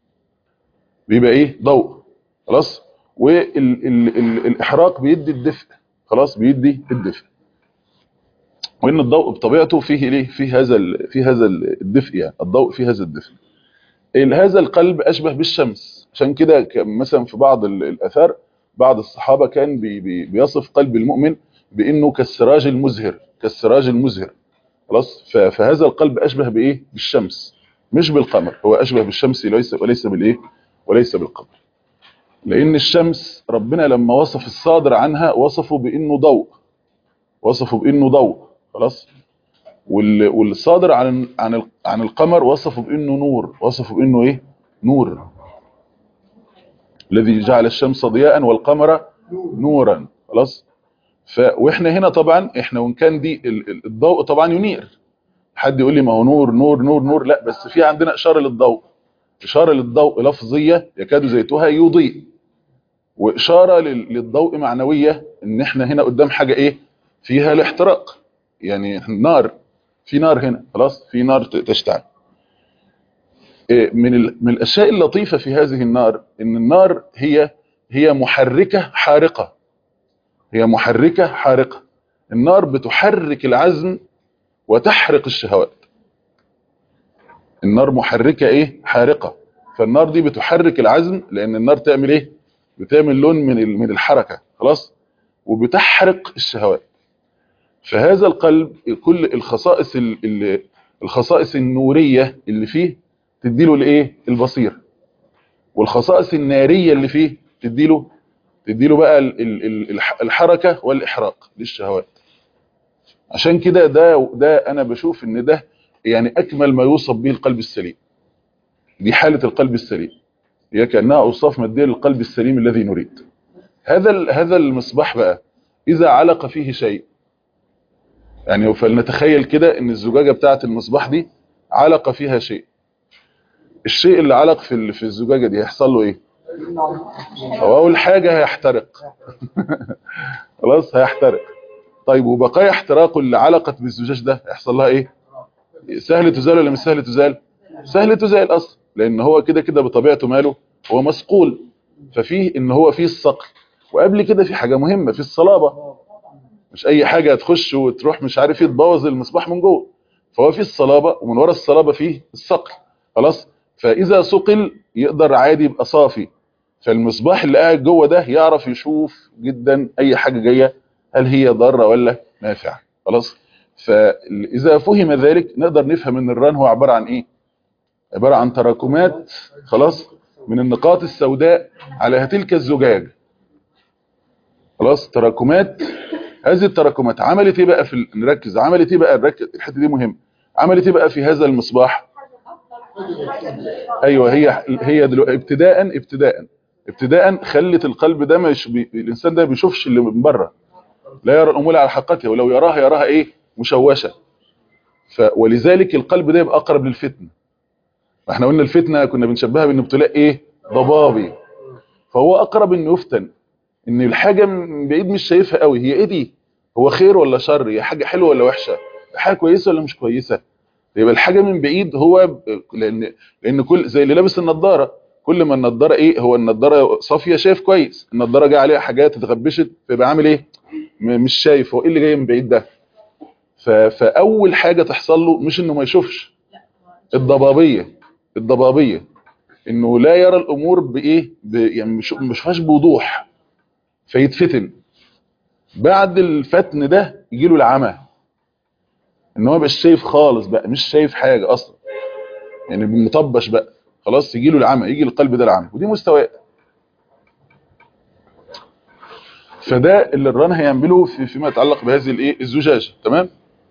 Speaker 2: بيبقى ايه ضوء خلاص والاحراق بيدي الدفء خلاص بيدي الدفء وان الضوء بطبيعته فيه ليه فيه هذا ال- فيه هذا ال- الدفء يعني الضوء فيه هذا الدفء ال- هذا القلب اشبه بالشمس عشان كده ك- مثلا في بعض ال- الاثار بعض الصحابه كان بي بي بيصف قلب المؤمن بانه كالسراج المزهر كالسراج المزهر خلاص ف- فهذا القلب اشبه بايه بالشمس مش بالقمر هو اشبه بالشمس وليس وليس بالايه وليس بالقمر لان الشمس ربنا لما وصف الصادر عنها وصفه بانه ضوء وصفه بانه ضوء خلاص وال- والصادر عن عن ال- عن القمر وصفه بانه نور وصفه بانه ايه نور الذي جعل الشمس ضياء والقمر نورا خلاص ف واحنا هنا طبعا احنا وان كان دي ال- ال- الضوء طبعا ينير حد يقول لي ما هو نور نور نور نور لا بس في عندنا اشاره للضوء اشاره للضوء لفظيه يكاد زيتها يضيء واشاره لل- للضوء معنويه ان احنا هنا قدام حاجه ايه فيها الاحتراق يعني نار في نار هنا خلاص في نار ت- تشتعل إيه، من ال- من الاشياء اللطيفه في هذه النار ان النار هي هي محركه حارقه هي محركه حارقه النار بتحرك العزم وتحرق الشهوات النار محركه ايه حارقه فالنار دي بتحرك العزم لان النار تعمل ايه بتعمل لون من ال- من الحركه خلاص وبتحرق الشهوات فهذا القلب كل الخصائص ال- ال- الخصائص النوريه اللي فيه تديله الايه البصير والخصائص الناريه اللي فيه تديله تديله بقى ال- ال- ال- الح- الحركه والاحراق للشهوات عشان كده ده ده انا بشوف ان ده يعني اكمل ما يوصف به القلب السليم دي حاله القلب السليم هي كانها اوصاف ماديه للقلب السليم الذي نريد هذا ال- هذا المصباح بقى اذا علق فيه شيء يعني فلنتخيل كده ان الزجاجه بتاعه المصباح دي علق فيها شيء الشيء اللي علق في ال- في الزجاجه دي هيحصل له ايه هو اول حاجه هيحترق خلاص هيحترق طيب وبقايا احتراقه اللي علقت بالزجاج ده هيحصل لها ايه سهل تزال ولا مش سهل تزال سهل تزال اصلا لان هو كده كده بطبيعته ماله هو مسقول ففيه ان هو فيه الصقل وقبل كده في حاجه مهمه في الصلابه مش اي حاجه هتخش وتروح مش عارف ايه تبوظ المصباح من جوه فهو فيه الصلابه ومن ورا الصلابه فيه الصقل خلاص فاذا صقل يقدر عادي يبقى صافي فالمصباح اللي قاعد جوه ده يعرف يشوف جدا اي حاجه جايه هل هي ضاره ولا نافعه خلاص فاذا فهم ذلك نقدر نفهم ان الران هو عباره عن ايه عباره عن تراكمات خلاص من النقاط السوداء على تلك الزجاج خلاص تراكمات هذه التراكمات عملت ايه بقى في ال- نركز عملت ايه بقى نركز الحته دي مهم عملت ايه بقى في هذا المصباح ايوه هي هي دلوقتي ابتداء ابتداء ابتداء خلت القلب ده مش بي... الانسان ده ما بيشوفش اللي من بره لا يرى الامور على حقيقتها ولو يراها يراها ايه مشوشه ف... ولذلك القلب ده يبقى اقرب للفتنه احنا قلنا الفتنه كنا بنشبهها بان ابتلاء ايه ضبابي فهو اقرب انه يفتن ان الحاجه من بعيد مش شايفها قوي هي ايه دي هو خير ولا شر هي حاجه حلوه ولا وحشه حاجه كويسه ولا مش كويسه يبقى الحاجه من بعيد هو ب- لان لان كل زي اللي لابس النضاره كل ما النضاره ايه هو النضاره صافيه شايف كويس النضاره جايه عليها حاجات اتغبشت فيبقى عامل ايه م- مش شايف هو ايه اللي جاي من بعيد ده ف- فاول حاجه تحصل له مش انه ما يشوفش الضبابيه الضبابيه انه لا يرى الامور بايه ب- يعني مش مش فيهاش بوضوح فيتفتن بعد الفتن ده يجي له العمى ان هو مش شايف خالص بقى مش شايف حاجه اصلا يعني مطبش بقى خلاص يجي له العمى يجي القلب ده العمى ودي مستويات فده اللي الران هيعمله في فيما يتعلق بهذه الايه الزجاجه تمام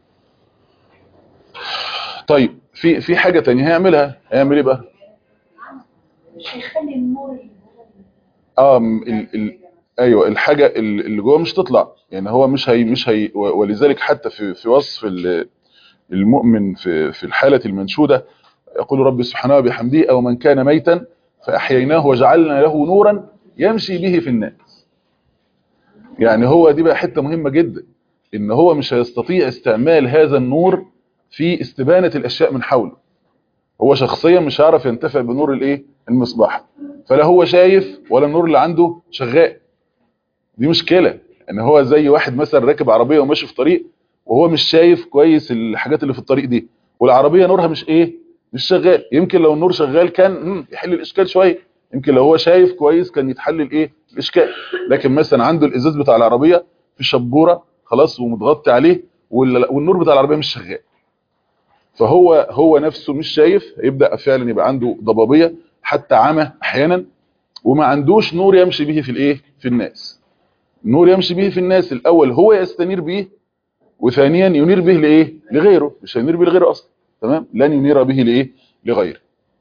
Speaker 2: طيب في في حاجه تانية هيعملها هيعمل ايه بقى
Speaker 4: مش هيخلي النور
Speaker 2: اه م- ال ال ايوه الحاجه ال- اللي جوه مش تطلع يعني هو مش هي مش هي و- ولذلك حتى في في وصف ال- المؤمن في في الحاله المنشوده يقول رب سبحانه وبحمده او من كان ميتا فاحييناه وجعلنا له نورا يمشي به في الناس يعني هو دي بقى حته مهمه جدا ان هو مش هيستطيع استعمال هذا النور في استبانه الاشياء من حوله هو شخصيا مش هيعرف ينتفع بنور الايه المصباح فلا هو شايف ولا النور اللي عنده شغال دي مشكله ان هو زي واحد مثلا راكب عربيه وماشي في طريق وهو مش شايف كويس الحاجات اللي في الطريق دي والعربيه نورها مش ايه مش شغال يمكن لو النور شغال كان مم، يحل الاشكال شويه يمكن لو هو شايف كويس كان يتحل الايه الاشكال لكن مثلا عنده الازاز بتاع العربيه في شبوره خلاص ومتغطي عليه وال- والنور بتاع العربيه مش شغال فهو هو نفسه مش شايف يبدا فعلا يبقى عنده ضبابيه حتى عمى احيانا وما عندوش نور يمشي به في الايه في الناس نور يمشي به في الناس الاول هو يستنير به وثانيا ينير به لايه لغيره مش هينير به لغيره اصلا تمام لن ينير به لايه لغيره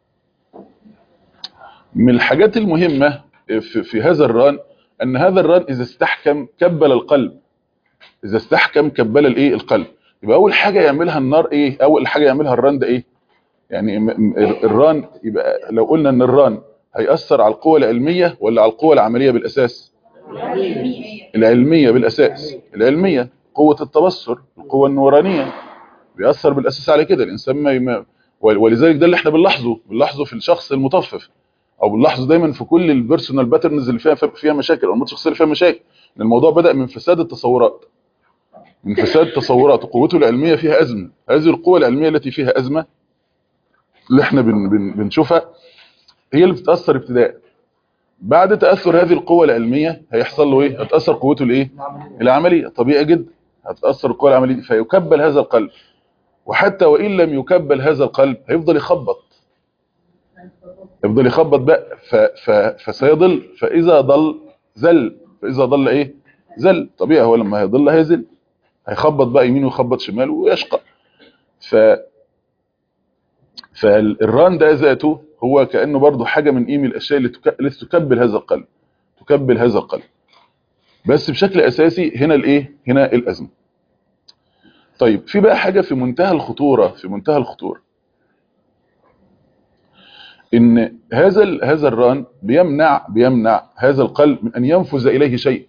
Speaker 2: من الحاجات المهمه في, في هذا الران ان هذا الران اذا استحكم كبل القلب اذا استحكم كبل الايه القلب يبقى اول حاجه يعملها النار ايه اول حاجه يعملها الران ده ايه يعني م- م- الران يبقى لو قلنا ان الران هيأثر على القوة العلمية ولا على القوة العملية بالأساس العلمية بالأساس العلمية قوة التبصر القوة النورانية بيأثر بالأساس على كده الإنسان ما يم... ولذلك ده اللي احنا بنلاحظه بنلاحظه في الشخص المطفف او بنلاحظه دايما في كل البيرسونال باترنز اللي فيها فيها مشاكل او الشخصيه اللي فيها مشاكل ان الموضوع بدأ من فساد التصورات من فساد التصورات قوته العلمية فيها أزمة هذه القوة العلمية التي فيها أزمة اللي احنا بن بن بنشوفها هي اللي بتتأثر ابتداء بعد تأثر هذه القوة العلمية هيحصل له ايه هتأثر قوته الايه العملية طبيعي جدا هتتأثر القوة العملية دي فيكبل هذا القلب وحتى وإن لم يكبل هذا القلب هيفضل يخبط يفضل يخبط بقى ف ف فسيضل فإذا ضل زل فإذا ضل ايه زل طبيعي هو لما هيضل هيزل هيخبط بقى يمين ويخبط شمال ويشقى ف فالران ده ذاته هو كأنه برضه حاجة من ايه من الاشياء اللي تك- التي تكبل هذا القلب تكبل هذا القلب بس بشكل اساسي هنا الايه هنا الازمه طيب في بقى حاجة في منتهى الخطورة في منتهى الخطورة ان هذا ال- هذا الران بيمنع بيمنع هذا القلب من ان ينفذ اليه شيء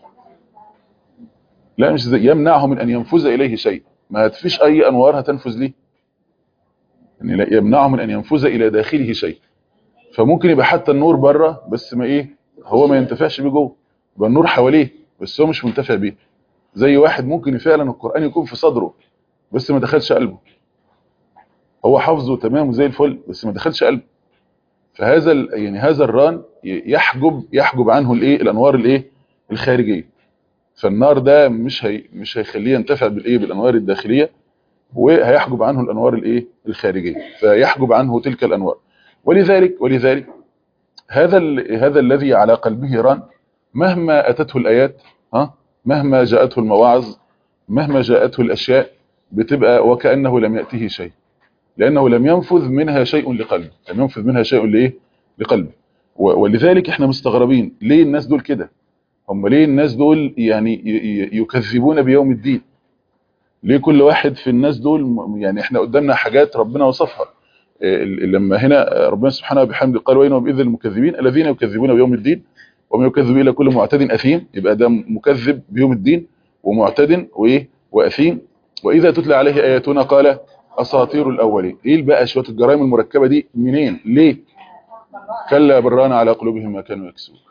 Speaker 2: لا مش زي يمنعه من ان ينفذ اليه شيء ما فيش اي انوار هتنفذ ليه يعني لا يمنعه من ان ينفذ الى داخله شيء فممكن يبقى حتى النور بره بس ما ايه هو ما ينتفعش بيه جوه يبقى النور حواليه بس هو مش منتفع بيه زي واحد ممكن فعلا القرآن يكون في صدره بس ما دخلش قلبه هو حافظه تمام وزي الفل بس ما دخلش قلبه فهذا ال- يعني هذا الران ي- يحجب يحجب عنه الايه الانوار الايه الخارجيه فالنار ده مش هي مش هيخليه ينتفع بالايه بالانوار الداخليه وهيحجب عنه الانوار الايه الخارجيه فيحجب عنه تلك الانوار ولذلك ولذلك هذا ال- هذا الذي على قلبه ران مهما اتته الايات ها مهما جاءته المواعظ مهما جاءته الاشياء بتبقى وكانه لم ياته شيء لانه لم ينفذ منها شيء لقلبه لم ينفذ منها شيء لايه لقلبه و- ولذلك احنا مستغربين ليه الناس دول كده هم ليه الناس دول يعني ي- ي- يكذبون بيوم الدين ليه كل واحد في الناس دول م- يعني احنا قدامنا حاجات ربنا وصفها إيه، ال- لما هنا ربنا سبحانه وبحمده قال وين وبإذن المكذبين الذين يكذبون بيوم الدين ومن يكذب إلى كل معتد أثيم يبقى ده مكذب بيوم الدين ومعتد وإيه وأثيم وإذا تتلى عليه آياتنا قال أساطير الأولين إيه بقى شوية الجرائم المركبة دي منين ليه كلا بران على قلوبهم ما كانوا يكسبون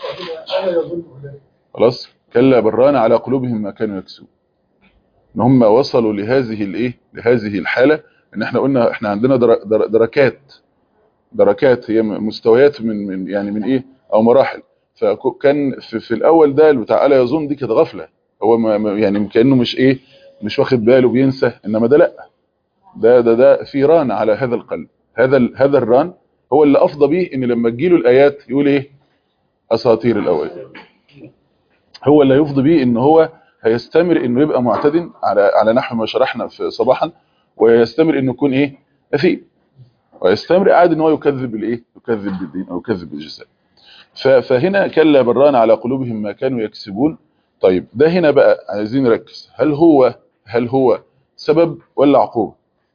Speaker 2: خلاص كلا بران على قلوبهم ما كانوا يكسبون ان هم وصلوا لهذه الايه لهذه الحاله ان احنا قلنا احنا عندنا در- در- دركات دركات هي م- مستويات من من يعني من ايه او مراحل فكان في, في الاول ده اللي بتاع الا يظن دي كانت غفله هو ما ما- يعني كانه مش ايه مش واخد باله بينسى انما ده لا ده ده ده في ران على هذا القلب هذا ال- هذا الران هو اللي افضى بيه ان لما تجيله الايات يقول ايه اساطير الاول هو اللي يفضي بيه ان هو هيستمر انه يبقى معتد على على نحو ما شرحنا في صباحا ويستمر انه يكون ايه اثيم ويستمر قاعد ان هو يكذب بالايه يكذب بالدين او يكذب بالجزاء ف- فهنا كلا بران على قلوبهم ما كانوا يكسبون طيب ده هنا بقى عايزين نركز هل هو هل هو سبب ولا عقوبه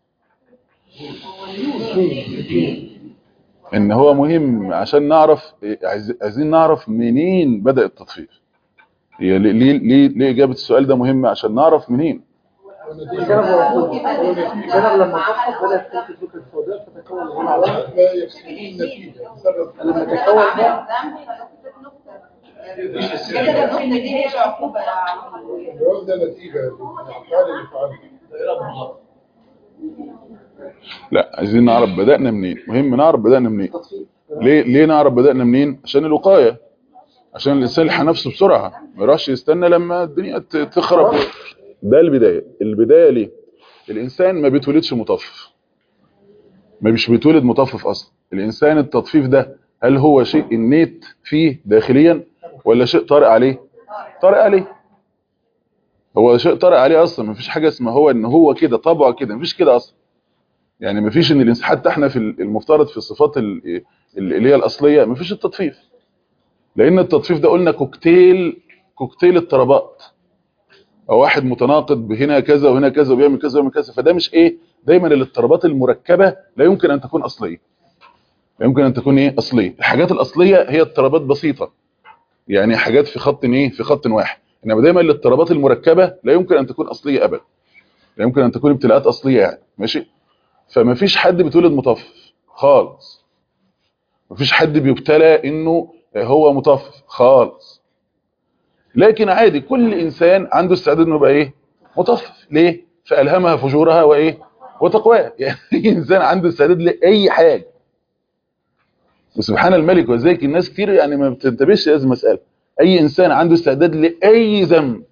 Speaker 2: ان هو مهم عشان نعرف عايز- عايزين نعرف منين بدأ التطفيف هي ليه ليه ليه, ليه اجابه السؤال ده مهمه عشان نعرف منين
Speaker 5: الجنب وعقوبة الجنب لما تحصل بدأت تنتج فكرة السوداء فتكون الغنى
Speaker 6: لا يفسدون نتيجة سبب
Speaker 5: لما تكون ده
Speaker 4: كده النقطة دي هي العقوبة
Speaker 6: الجواب ده نتيجة للأفعال اللي فعلها
Speaker 2: لا عايزين نعرف بدأنا منين مهم نعرف بدأنا منين
Speaker 5: تطفيف
Speaker 2: ليه ليه نعرف بدأنا منين عشان الوقايه عشان الانسان يلحق نفسه بسرعه ما يروحش يستنى لما الدنيا ت- تخرب ده البدايه البدايه ليه الانسان ما بيتولدش مطفف ما مش بيتولد مطفف اصلا الانسان التطفيف ده هل هو شيء النيت فيه داخليا ولا شيء طارئ عليه طارئ عليه هو شيء طارئ عليه اصلا ما فيش حاجه اسمها هو ان هو كده طبعه كده ما فيش كده اصلا يعني ما فيش ان الانسان حتى احنا في المفترض في الصفات ال- اللي هي الاصليه ما فيش التطفيف لان التطفيف ده قلنا كوكتيل كوكتيل اضطرابات او واحد متناقض هنا كذا وهنا كذا وبيعمل كذا وبيعمل كذا فده مش ايه دايما الاضطرابات المركبه لا يمكن ان تكون اصليه لا يمكن ان تكون ايه اصليه الحاجات الاصليه هي اضطرابات بسيطه يعني حاجات في خط ايه في خط واحد انما دايما الاضطرابات المركبه لا يمكن ان تكون اصليه ابدا لا يمكن ان تكون ابتلاءات اصليه يعني ماشي فما فيش حد بيتولد مطفف خالص ما فيش حد بيبتلى انه هو مطفف خالص لكن عادي كل انسان عنده استعداد انه يبقى ايه مطفف ليه فالهمها فجورها وايه وتقواها يعني اي انسان عنده استعداد لاي حاجه وسبحان الملك وذلك الناس كتير يعني ما بتنتبهش لهذه المساله اي انسان عنده استعداد لاي ذنب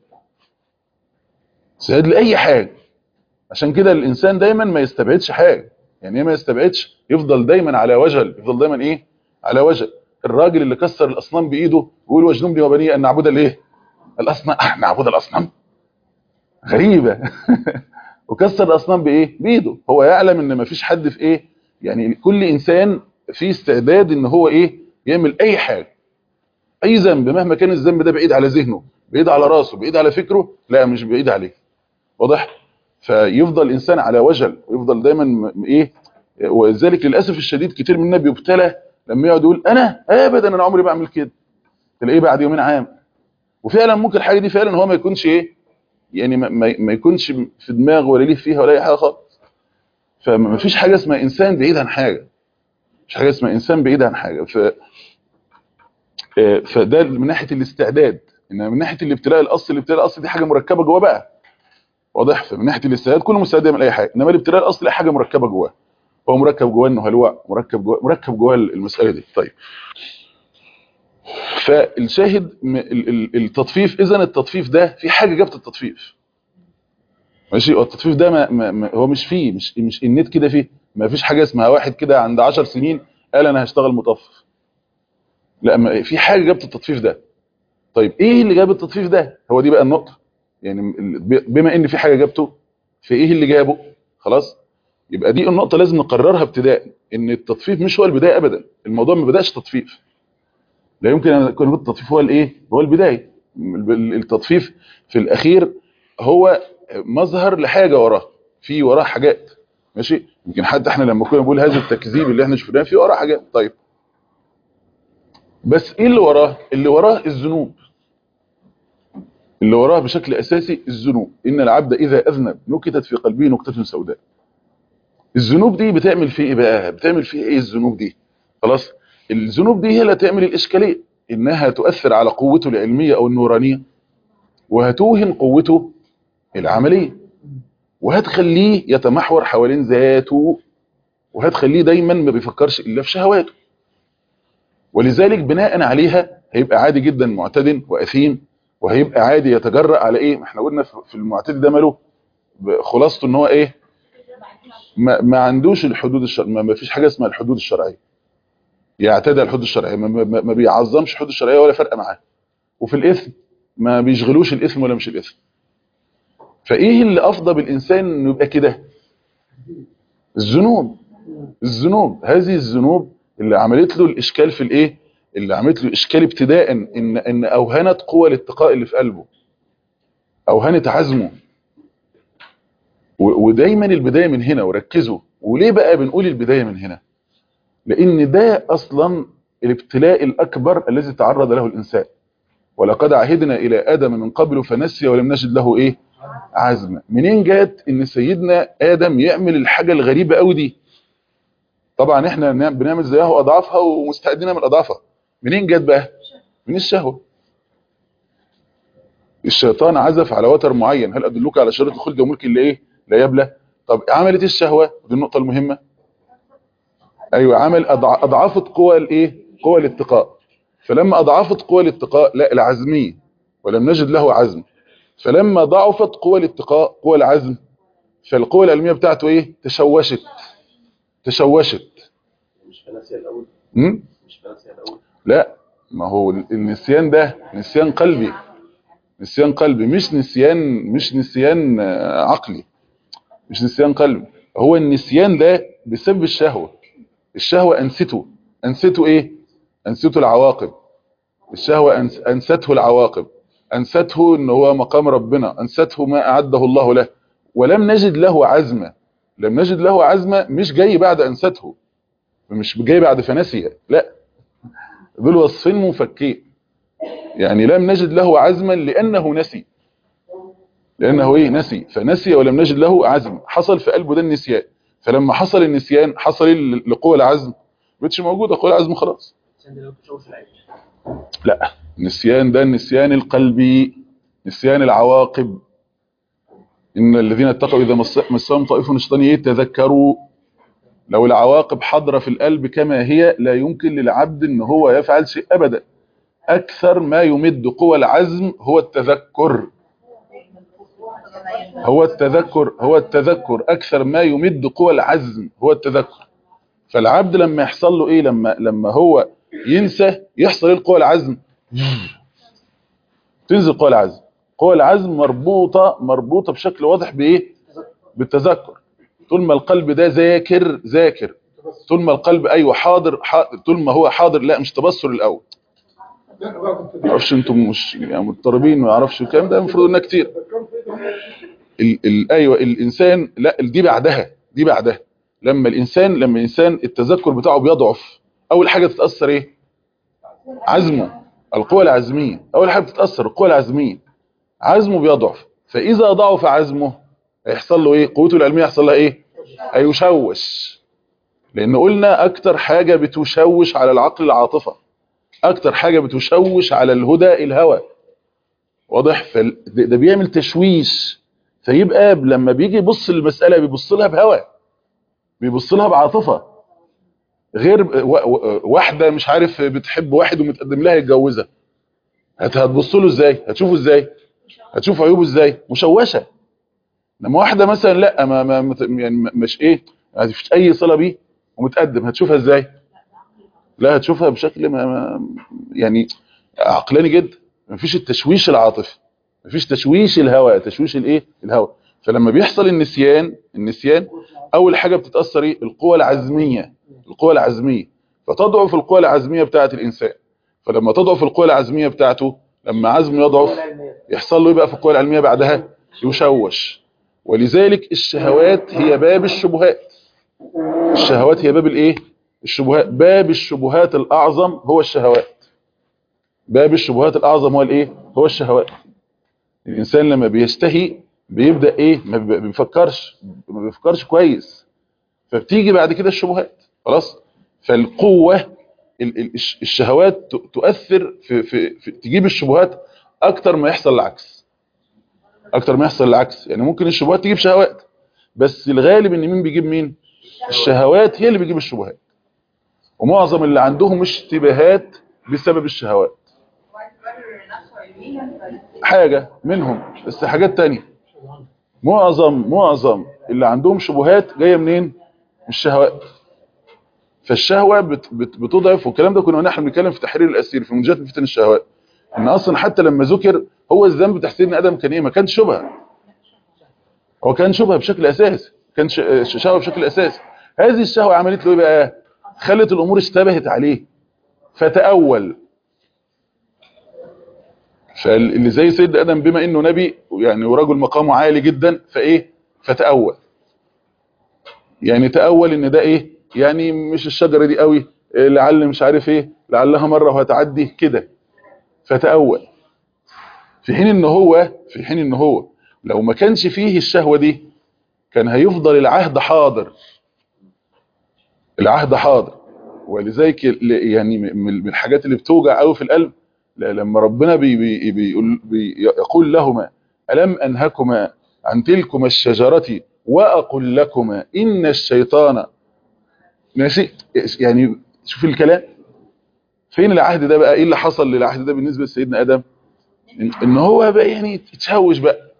Speaker 2: استعداد لاي حاجه عشان كده الانسان دايما ما يستبعدش حاجه يعني ايه ما يستبعدش يفضل دايما على وجل يفضل دايما ايه على وجل الراجل اللي كسر الاصنام بايده ويقول واجنبني وبني ان نعبد الايه الاصنام نعبد الاصنام غريبه وكسر الاصنام بايه بايده هو يعلم ان ما فيش حد في ايه يعني كل انسان فيه استعداد ان هو ايه يعمل اي حاجه اي ذنب مهما كان الذنب ده بعيد على ذهنه بعيد على راسه بعيد على فكره لا مش بعيد عليه واضح فيفضل الانسان على وجل ويفضل دايما م- ايه ولذلك للاسف الشديد كتير مننا بيبتلى لما يقعد يقول انا ابدا انا عمري بعمل كده تلاقيه بعد يومين عام وفعلا ممكن الحاجه دي فعلا هو ما يكونش ايه يعني ما, ما ما يكونش في دماغه ولا ليه فيها ولا اي حاجه خالص فما فيش حاجه اسمها انسان بعيد عن حاجه مش حاجه اسمها انسان بعيد عن حاجه ف آه، فده من ناحيه الاستعداد انما من ناحيه الابتلاء الاصل الابتلاء الاصل دي حاجه مركبه جواه بقى واضح فمن ناحيه الاستعداد كله مستعد يعمل اي حاجه انما الابتلاء الاصل حاجه مركبه جواه هو مركب جواه انه هلوع مركب جواه مركب جواه المساله دي طيب فالشاهد م- ال- ال- التطفيف اذا التطفيف ده في حاجه جابت التطفيف ماشي هو التطفيف ده ما ما ما هو مش فيه مش مش النت كده فيه ما فيش حاجه اسمها واحد كده عند 10 سنين قال انا هشتغل مطفف لا ما في حاجه جابت التطفيف ده طيب ايه اللي جاب التطفيف ده هو دي بقى النقطه يعني ال- ب- بما ان في حاجه جابته فايه اللي جابه خلاص يبقى دي النقطه لازم نقررها ابتداء ان التطفيف مش هو البدايه ابدا الموضوع ما بداش تطفيف لا يمكن ان يكون التطفيف هو الايه هو البدايه ال- التطفيف في الاخير هو مظهر لحاجه وراه في وراه حاجات ماشي يمكن حتى احنا لما كنا بنقول هذا التكذيب اللي احنا شفناه في وراه حاجات طيب بس ايه اللي وراه اللي وراه الذنوب اللي وراه بشكل اساسي الذنوب ان العبد اذا اذنب نكتت في قلبه نكته سوداء الذنوب دي بتعمل فيه ايه بقى بتعمل فيه ايه الذنوب دي خلاص الذنوب دي هي اللي تعمل الاشكاليه انها تؤثر على قوته العلميه او النورانيه وهتوهن قوته العمليه وهتخليه يتمحور حوالين ذاته وهتخليه دايما ما بيفكرش الا في شهواته ولذلك بناء عليها هيبقى عادي جدا معتدل واثيم وهيبقى عادي يتجرأ على ايه ما احنا قلنا في في المعتدل ده ماله ب- خلاصته ان هو ايه ما, ما عندوش الحدود الشر... ما ما فيش حاجه اسمها الحدود الشرعيه يعتدى على الحدود الشرعيه ما, ما, ما بيعظمش الحدود الشرعيه ولا فرق معاه وفي الاثم ما بيشغلوش الاثم ولا مش الاثم فايه اللي افضى بالانسان انه يبقى كده الذنوب الذنوب هذه الذنوب اللي عملت له الاشكال في الايه اللي عملت له اشكال ابتداء ان ان اوهنت قوى الاتقاء اللي في قلبه اوهنت عزمه و- ودايما البدايه من هنا وركزوا وليه بقى بنقول البدايه من هنا لان ده اصلا الابتلاء الاكبر الذي تعرض له الانسان ولقد عهدنا الى ادم من قبل فنسي ولم نجد له ايه عزما منين جات ان سيدنا ادم يعمل الحاجه الغريبه قوي دي طبعا احنا بنعم- بنعمل زيها اضعافها ومستعدين نعمل اضعافها منين جت بقى من الشهوه الشيطان عزف على وتر معين هل ادلك على شريط الخلد وملك اللي ايه لا يبلى طب عملت الشهوه دي النقطه المهمه ايوه عمل أضع- اضعفت قوى الايه قوى الاتقاء فلما اضعفت قوى الاتقاء لا العزميه ولم نجد له عزم فلما ضعفت قوى الاتقاء قوى العزم فالقوى العلميه بتاعته ايه تشوشت تشوشت
Speaker 3: مش فلاسية الأول
Speaker 2: م?
Speaker 3: مش فلاسية الأول
Speaker 2: لا ما هو النسيان ده نسيان قلبي نسيان قلبي مش نسيان مش نسيان آه، عقلي مش نسيان قلبي هو النسيان ده بسبب الشهوة الشهوة أنسته أنسته إيه أنسته العواقب الشهوة أنس أنسته العواقب أنسته إن هو مقام ربنا أنسته ما أعده الله له ولم نجد له عزمة لم نجد له عزمة مش جاي بعد أنسته مش جاي بعد فنسيه لا دول وصفين منفكين يعني لم نجد له عزما لأنه نسي لأنه إيه نسي فنسي ولم نجد له عزم حصل في قلبه ده النسيان فلما حصل النسيان حصل إيه لقوة العزم بقتش موجودة قوة العزم خلاص
Speaker 3: عشان ده لو تشوف العين
Speaker 2: لا النسيان ده النسيان القلبي نسيان العواقب إن الذين اتقوا إذا مس- مسهم طائف من الشيطان يتذكروا لو العواقب حاضرة في القلب كما هي لا يمكن للعبد ان هو يفعل شيء ابدا اكثر ما يمد قوى العزم هو التذكر هو التذكر هو التذكر اكثر ما يمد قوى العزم هو التذكر فالعبد لما يحصل له ايه لما لما هو ينسى يحصل ايه القوى العزم تنزل قوى العزم قوى العزم مربوطة مربوطة بشكل واضح بايه بالتذكر طول ما القلب ده ذاكر ذاكر طول ما القلب ايوه حاضر, حاضر طول ما هو حاضر لا مش تبصر الاول
Speaker 6: لا بعد
Speaker 2: ما اعرفش انتم مش يعني مضطربين ما اعرفش الكلام ده المفروض انها كتير ال ال ايوه الانسان لا دي بعدها دي بعدها لما الانسان لما الانسان التذكر بتاعه بيضعف اول حاجه تتاثر ايه عزمه القوى العزميه اول حاجه بتتاثر القوى العزميه عزمه بيضعف فاذا ضعف عزمه هيحصل له ايه قوته العلميه يحصل لها ايه هيشوش لان قلنا اكتر حاجة بتشوش على العقل العاطفة اكتر حاجة بتشوش على الهدى الهوى واضح فال- ده ده بيعمل تشويش فيبقى لما بيجي يبص للمسألة بيبص لها بهوى بيبص لها بعاطفة غير و- و- واحدة مش عارف بتحب واحد ومتقدم لها يتجوزها هت- هتبص له ازاي هتشوفه ازاي هتشوف عيوبه ازاي مشوشة لما واحدة مثلا لا ما ما مت- يعني ما- مش ايه ما فيش اي صلة بيه ومتقدم هتشوفها ازاي لا هتشوفها بشكل ما ما يعني عقلاني جدا مفيش التشويش العاطفي مفيش تشويش الهوى تشويش الايه الهوى فلما بيحصل النسيان النسيان اول حاجة بتتأثر ايه القوة العزمية القوة العزمية فتضعف القوة العزمية بتاعة الانسان فلما تضعف القوة العزمية بتاعته لما عزمه يضعف يحصل له ايه بقى في القوة العلمية بعدها يشوش ولذلك الشهوات هي باب الشبهات الشهوات هي باب الايه الشبهات باب الشبهات الاعظم هو الشهوات باب الشبهات الاعظم هو الايه هو الشهوات الانسان لما بيستهي بيبدا ايه ما بي- بيفكرش ما بيفكرش كويس فبتيجي بعد كده الشبهات خلاص فالقوه ال- ال- الش- الشهوات ت- تؤثر في, في, في تجيب الشبهات اكتر ما يحصل العكس اكتر ما يحصل العكس يعني ممكن الشبهات تجيب شهوات بس الغالب ان مين بيجيب مين الشهوات هي اللي بيجيب الشبهات ومعظم اللي عندهم اشتباهات بسبب الشهوات حاجة منهم بس حاجات تانية معظم معظم اللي عندهم شبهات جاية منين من الشهوات فالشهوة بت بت بتضعف والكلام ده كنا نحن بنتكلم في تحرير الأسير في منجات من فتن الشهوات ان اصلا حتى لما ذكر هو الذنب بتاع سيدنا ادم كان ايه ما كانش شبهه هو كان شبهه بشكل اساسي كان ش- ش- شهوه بشكل اساسي هذه الشهوه عملت له ايه بقى خلت الامور اشتبهت عليه فتأول فاللي زي سيد ادم بما انه نبي يعني ورجل مقامه عالي جدا فايه فتأول يعني تأول ان ده ايه يعني مش الشجره دي قوي إيه لعل مش عارف ايه لعلها مره وهتعدي كده فتأول في حين ان هو في حين ان هو لو ما كانش فيه الشهوة دي كان هيفضل العهد حاضر العهد حاضر ولذلك ال- يعني من من الحاجات اللي بتوجع قوي في القلب ل- لما ربنا بي بي بيقول بي يقول لهما ألم أنهكما عن تلكما الشجرة وأقول لكما إن الشيطان ماشي يعني شوف الكلام فين العهد ده بقى ايه اللي حصل للعهد ده بالنسبة لسيدنا آدم ان إن هو بقى يعني يتشوش بقى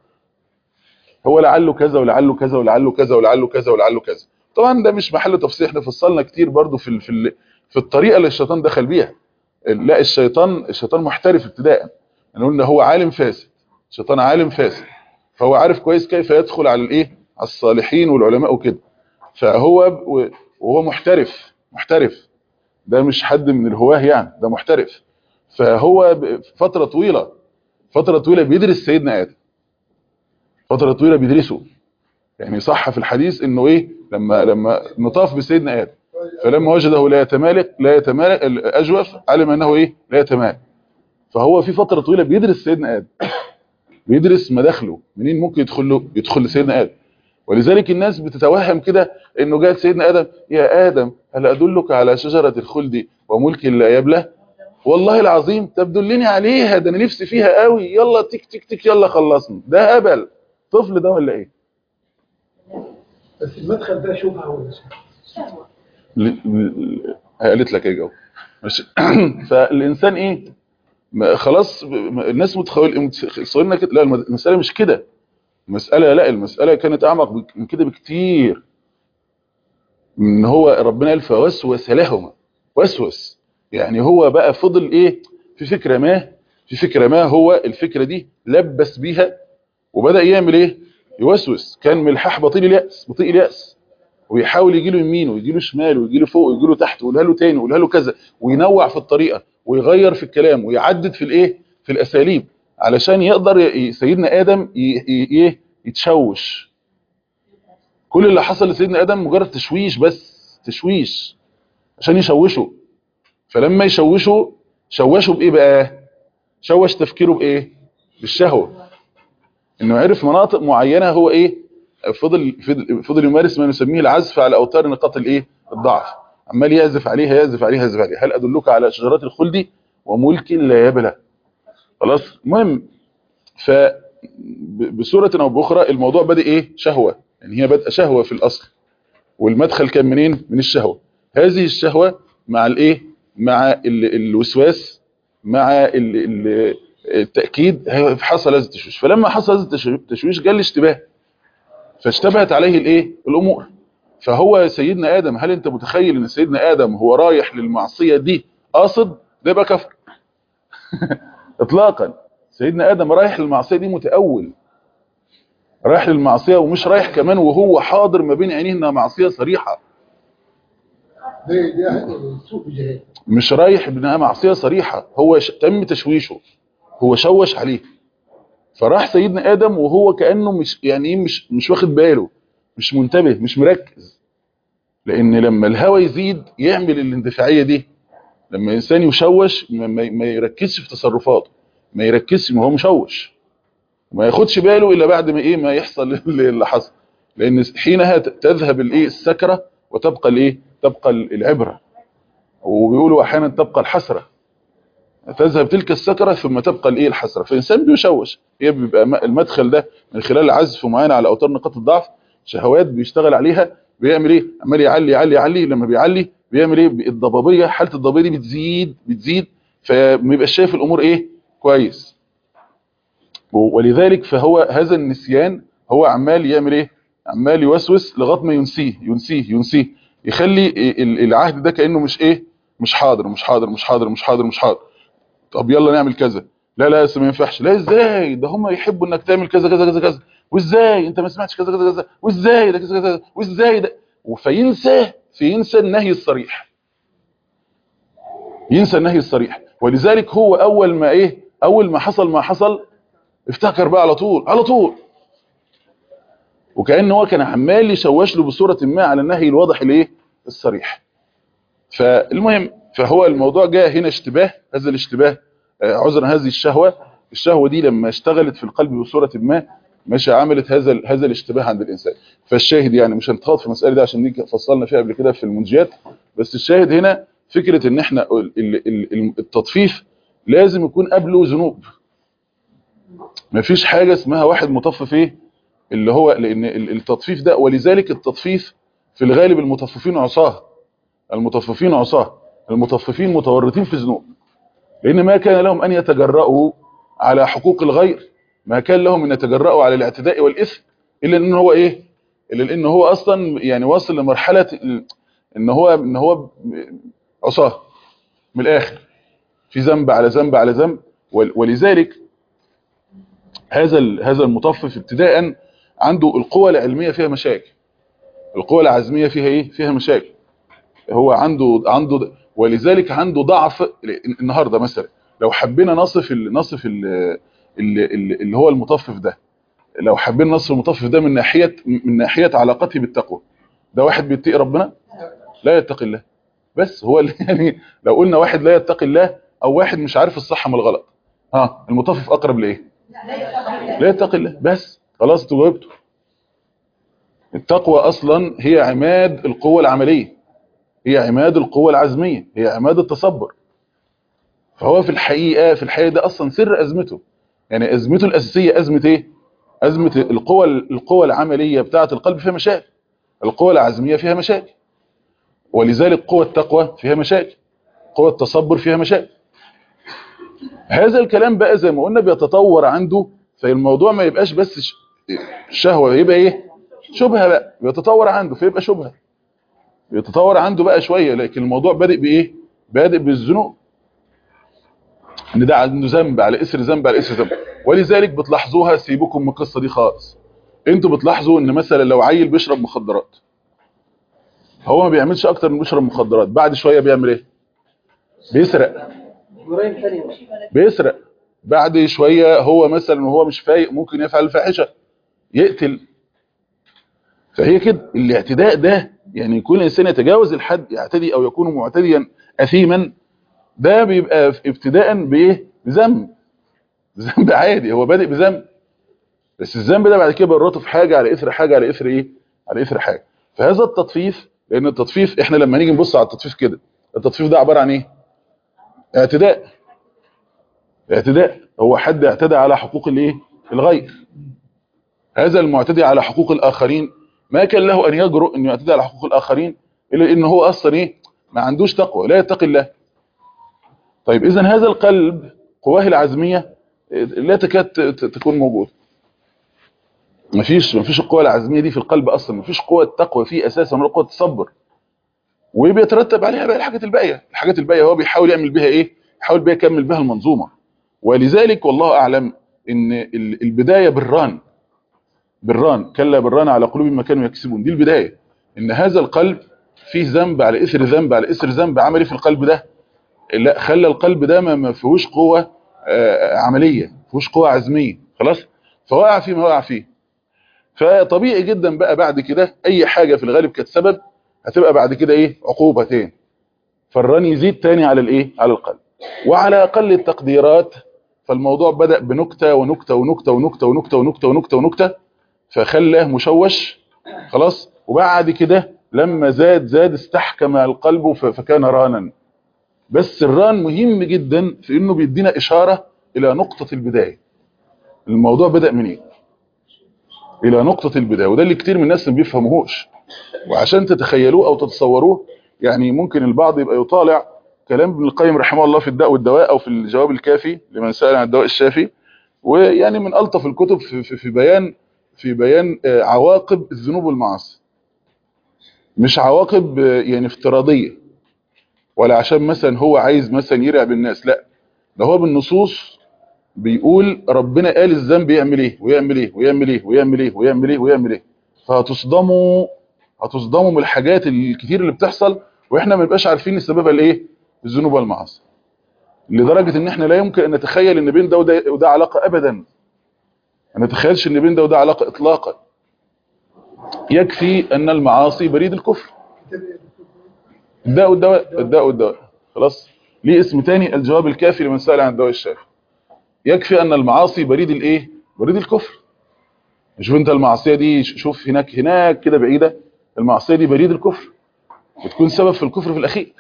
Speaker 2: هو لعله كذا ولعله كذا ولعله كذا ولعله كذا ولعله كذا طبعا ده مش محل تفصيل احنا فصلنا كتير برضو في ال- في ال- في الطريقه اللي الشيطان دخل بيها لا الشيطان الشيطان محترف ابتداء يعني قلنا هو عالم فاسد الشيطان عالم فاسد فهو عارف كويس كيف يدخل على الايه على الصالحين والعلماء وكده فهو ب- وهو محترف محترف ده مش حد من الهواه يعني ده محترف فهو ب- فتره طويله فتره طويله بيدرس سيدنا ادم فتره طويله بيدرسه يعني صح في الحديث انه ايه لما لما نطاف بسيدنا ادم فلما وجده لا يتمالك لا يتمالك الاجوف علم انه ايه لا يتمالك فهو في فتره طويله بيدرس سيدنا ادم بيدرس مداخله منين ممكن يدخل له يدخل لسيدنا ادم ولذلك الناس بتتوهم كده انه جاء سيدنا ادم يا ادم هل ادلك على شجره الخلد وملك لا يبلى والله العظيم طب دلني عليها ده انا نفسي فيها قوي يلا تك تك تك يلا خلصني ده هبل طفل ده ولا ايه
Speaker 5: بس المدخل ده شبهه ولا شهوة؟
Speaker 2: ل- ل- قالت لك ايه جو ماشي فالانسان ايه ما- خلاص ب- ما- الناس متخيل متخيلنا كده لا الم- المساله مش كده المساله لا المساله كانت اعمق بك- من كده بكتير ان هو ربنا قال فوسوس لهما وسوس يعني هو بقى فضل ايه في فكره ما في فكره ما هو الفكره دي لبس بيها وبدا يعمل ايه يوسوس كان ملحاح بطيء الياس بطيء الياس ويحاول يجي له يمين ويجي له شمال ويجي له فوق ويجي له تحت ويقولها له تاني ويقولها له كذا وينوع في الطريقه ويغير في الكلام ويعدد في الايه في الاساليب علشان يقدر ي- سيدنا ادم ي- ي- ايه يتشوش كل اللي حصل لسيدنا ادم مجرد تشويش بس تشويش عشان يشوشه فلما يشوشه شوشه بايه بقى شوش تفكيره بايه بالشهوه انه عرف مناطق معينه هو ايه فضل فضل, فضل يمارس ما نسميه العزف على اوتار نقاط الايه الضعف عمال يعزف عليها يعزف عليها يعزف عليها هل ادلك على شجرات الخلد وملك لا يبلى خلاص المهم ف ب- بصوره او باخرى الموضوع بدا ايه شهوه يعني هي بدأ شهوه في الاصل والمدخل كان منين من الشهوه هذه الشهوه مع الايه مع ال- الوسواس مع ال- ال- التاكيد حصل هذا التشويش فلما حصل هذا التشو- التشويش جال الاشتباه فاشتبهت عليه الايه الامور فهو سيدنا ادم هل انت متخيل ان سيدنا ادم هو رايح للمعصيه دي قاصد ده يبقى كفر اطلاقا سيدنا ادم رايح للمعصيه دي متاول رايح للمعصيه ومش رايح كمان وهو حاضر ما بين عينيه انها معصيه صريحه
Speaker 6: دي دي سوء جهاد
Speaker 2: مش رايح بانها معصيه صريحه هو ش... تم تشويشه هو شوش عليه فراح سيدنا ادم وهو كانه مش يعني ايه مش مش واخد باله مش منتبه مش مركز لان لما الهوى يزيد يعمل الاندفاعيه دي لما الانسان يشوش ما, ما ما يركزش في تصرفاته ما يركزش ما هو مشوش وما ياخدش باله الا بعد ما ايه ما يحصل اللي حصل لان حينها ت- تذهب الايه السكره وتبقى الايه تبقى العبره وبيقولوا احيانا تبقى الحسره تذهب تلك السكره ثم تبقى الايه الحسره فالانسان بيشوش هي بيبقى م- المدخل ده من خلال عزف معين على اوتار نقاط الضعف شهوات بيشتغل عليها بيعمل ايه عمال يعلي يعلي يعلي لما بيعلي بيعمل ايه الضبابيه حاله الضبابيه دي بتزيد بتزيد فما يبقاش شايف الامور ايه كويس ولذلك فهو هذا النسيان هو عمال يعمل ايه عمال يوسوس لغايه ما ينسيه ينسيه ينسيه يخلي ال- العهد ده كانه مش ايه مش حاضر مش حاضر مش حاضر مش حاضر مش حاضر طب يلا نعمل كذا لا لا لسه ما ينفعش لا ازاي ده هم يحبوا انك تعمل كذا كذا كذا كذا وازاي انت ما سمعتش كذا كذا كذا وازاي ده كذا كذا وازاي ده فينسى فينسى النهي الصريح ينسى النهي الصريح ولذلك هو اول ما ايه اول ما حصل ما حصل افتكر بقى على طول على طول وكأن هو كان عمال يشوش له بصورة ما على النهي الواضح الايه الصريح فالمهم فهو الموضوع جاء هنا اشتباه هذا الاشتباه آه، عذرا هذه الشهوة الشهوة دي لما اشتغلت في القلب بصورة ما مش عملت هذا ال- هذا الاشتباه عند الإنسان فالشاهد يعني مش هنتخاط في المسألة دي عشان دي فصلنا فيها قبل كده في المنجيات بس الشاهد هنا فكرة ان احنا ال- ال- ال- التطفيف لازم يكون قبله ذنوب مفيش حاجة اسمها واحد مطفف ايه اللي هو لان ال- التطفيف ده ولذلك التطفيف في الغالب المطففين عصاه المطففين عصاه المطففين متورطين في ذنوب لان ما كان لهم ان يتجرؤوا على حقوق الغير ما كان لهم ان يتجرؤوا على الاعتداء والاثم الا ان هو ايه الا ان هو اصلا يعني واصل لمرحله ال- ان هو ان هو عصاه من الاخر في ذنب على ذنب على ذنب ول- ولذلك هذا ال- هذا المطفف ابتداء عنده القوى العلميه فيها مشاكل القوى العزميه فيها ايه فيها مشاكل هو عنده عنده ولذلك عنده ضعف النهارده مثلا لو حبينا نصف ال نصف ال ال اللي هو المطفف ده لو حبينا نصف المطفف ده من ناحيه من ناحيه علاقته بالتقوى ده واحد بيتقي ربنا لا يتقي الله بس هو اللي يعني لو قلنا واحد لا يتقي الله او واحد مش عارف الصح من الغلط ها المطفف اقرب لايه لا يتقي الله بس خلاص انتوا جاوبتوا التقوى اصلا هي عماد القوه العمليه هي عماد القوة العزمية هي عماد التصبر فهو في الحقيقة في الحقيقة ده أصلا سر أزمته يعني أزمته الأساسية أزمة إيه؟ أزمة القوة القوة العملية بتاعة القلب فيها مشاكل القوة العزمية فيها مشاكل ولذلك قوة التقوى فيها مشاكل قوة التصبر فيها مشاكل هذا الكلام بقى زي ما قلنا بيتطور عنده فالموضوع ما يبقاش بس ش- شهوة يبقى إيه؟ شبهة بقى بيتطور عنده فيبقى شبهة بيتطور عنده بقى شوية لكن الموضوع بادئ بإيه بادئ بالذنوب ان ده عنده ذنب على اسر ذنب على اسر ذنب ولذلك بتلاحظوها سيبكم من القصة دي خالص انتوا بتلاحظوا ان مثلا لو عيل بيشرب مخدرات هو ما بيعملش اكتر من بيشرب مخدرات بعد شوية بيعمل ايه بيسرق
Speaker 5: جرائم ثانية
Speaker 2: بيسرق بعد شوية هو مثلا وهو مش فايق ممكن يفعل الفاحشة يقتل فهي كده الاعتداء ده يعني يكون الانسان يتجاوز الحد يعتدي او يكون معتديا اثيما ده بيبقى ابتداء بايه بذنب ذنب عادي هو بادئ بذنب بس الذنب ده بعد كده بيربطه في حاجه على اثر حاجه على اثر ايه على اثر حاجه فهذا التطفيف لان التطفيف احنا لما نيجي نبص على التطفيف كده التطفيف ده عباره عن ايه اعتداء اعتداء هو حد اعتدى على حقوق الايه الغير هذا المعتدي على حقوق الاخرين ما كان له ان يجرؤ انه يعتدي على حقوق الاخرين الا ان هو اصلا ايه ما عندوش تقوى لا يتقي الله طيب اذا هذا القلب قواه العزميه لا تكاد ت- ت- تكون موجوده مفيش مفيش القوه العزميه دي في القلب اصلا مفيش قوه تقوى فيه اساسا ولا قوه تصبر وبيترتب عليها بقى الحاجات الباقيه الحاجات الباقيه هو بيحاول يعمل بها ايه يحاول بها يكمل بها المنظومه ولذلك والله اعلم ان ال- البدايه بالران بالران كلا بالران على قلوب ما كانوا يكسبون دي البدايه ان هذا القلب فيه ذنب على اثر ذنب على اثر ذنب عملي في القلب ده لا خلى القلب ده ما- ما فيهوش قوه آه، عمليه ما فيهوش قوه عزميه خلاص فوقع فيه ما وقع فيه فطبيعي جدا بقى بعد كده اي حاجه في الغالب كانت سبب هتبقى بعد كده ايه عقوبه تاني فالران يزيد تاني على الايه على القلب وعلى اقل التقديرات فالموضوع بدا بنكته ونكته ونكته ونكته ونكته ونكته ونكته ونكته فخلاه مشوش خلاص وبعد كده لما زاد زاد استحكم القلب ف- فكان رانا بس الران مهم جدا في انه بيدينا اشاره الى نقطه البدايه الموضوع بدا منين الى نقطه البدايه وده اللي كتير من الناس ما بيفهموهوش وعشان تتخيلوه او تتصوروه يعني ممكن البعض يبقى يطالع كلام ابن القيم رحمه الله في الداء والدواء او في الجواب الكافي لمن سأل عن الدواء الشافي ويعني من الطف الكتب في, في, في بيان في بيان آه، عواقب الذنوب والمعاصي مش عواقب آه، يعني افتراضيه ولا عشان مثلا هو عايز مثلا يرعب الناس لا ده هو بالنصوص بيقول ربنا قال الذنب يعمل ايه ويعمل ايه ويعمل ايه ويعمل ايه ويعمل ايه ويعمل ايه فهتصدموا هتصدموا من الحاجات الكتير اللي بتحصل واحنا ما نبقاش عارفين السببها الايه الذنوب والمعاصي لدرجه ان احنا لا يمكن ان نتخيل ان بين ده وده, وده علاقه ابدا ما نتخيلش ان بين ده وده علاقه اطلاقا يكفي ان المعاصي بريد الكفر الداء والدواء الداء والدواء خلاص ليه اسم تاني الجواب الكافي لمن سأل عن الدواء الشافي يكفي ان المعاصي بريد الايه بريد الكفر شوف انت المعصيه دي شوف هناك هناك كده بعيده المعصيه دي بريد الكفر بتكون سبب في الكفر في الاخير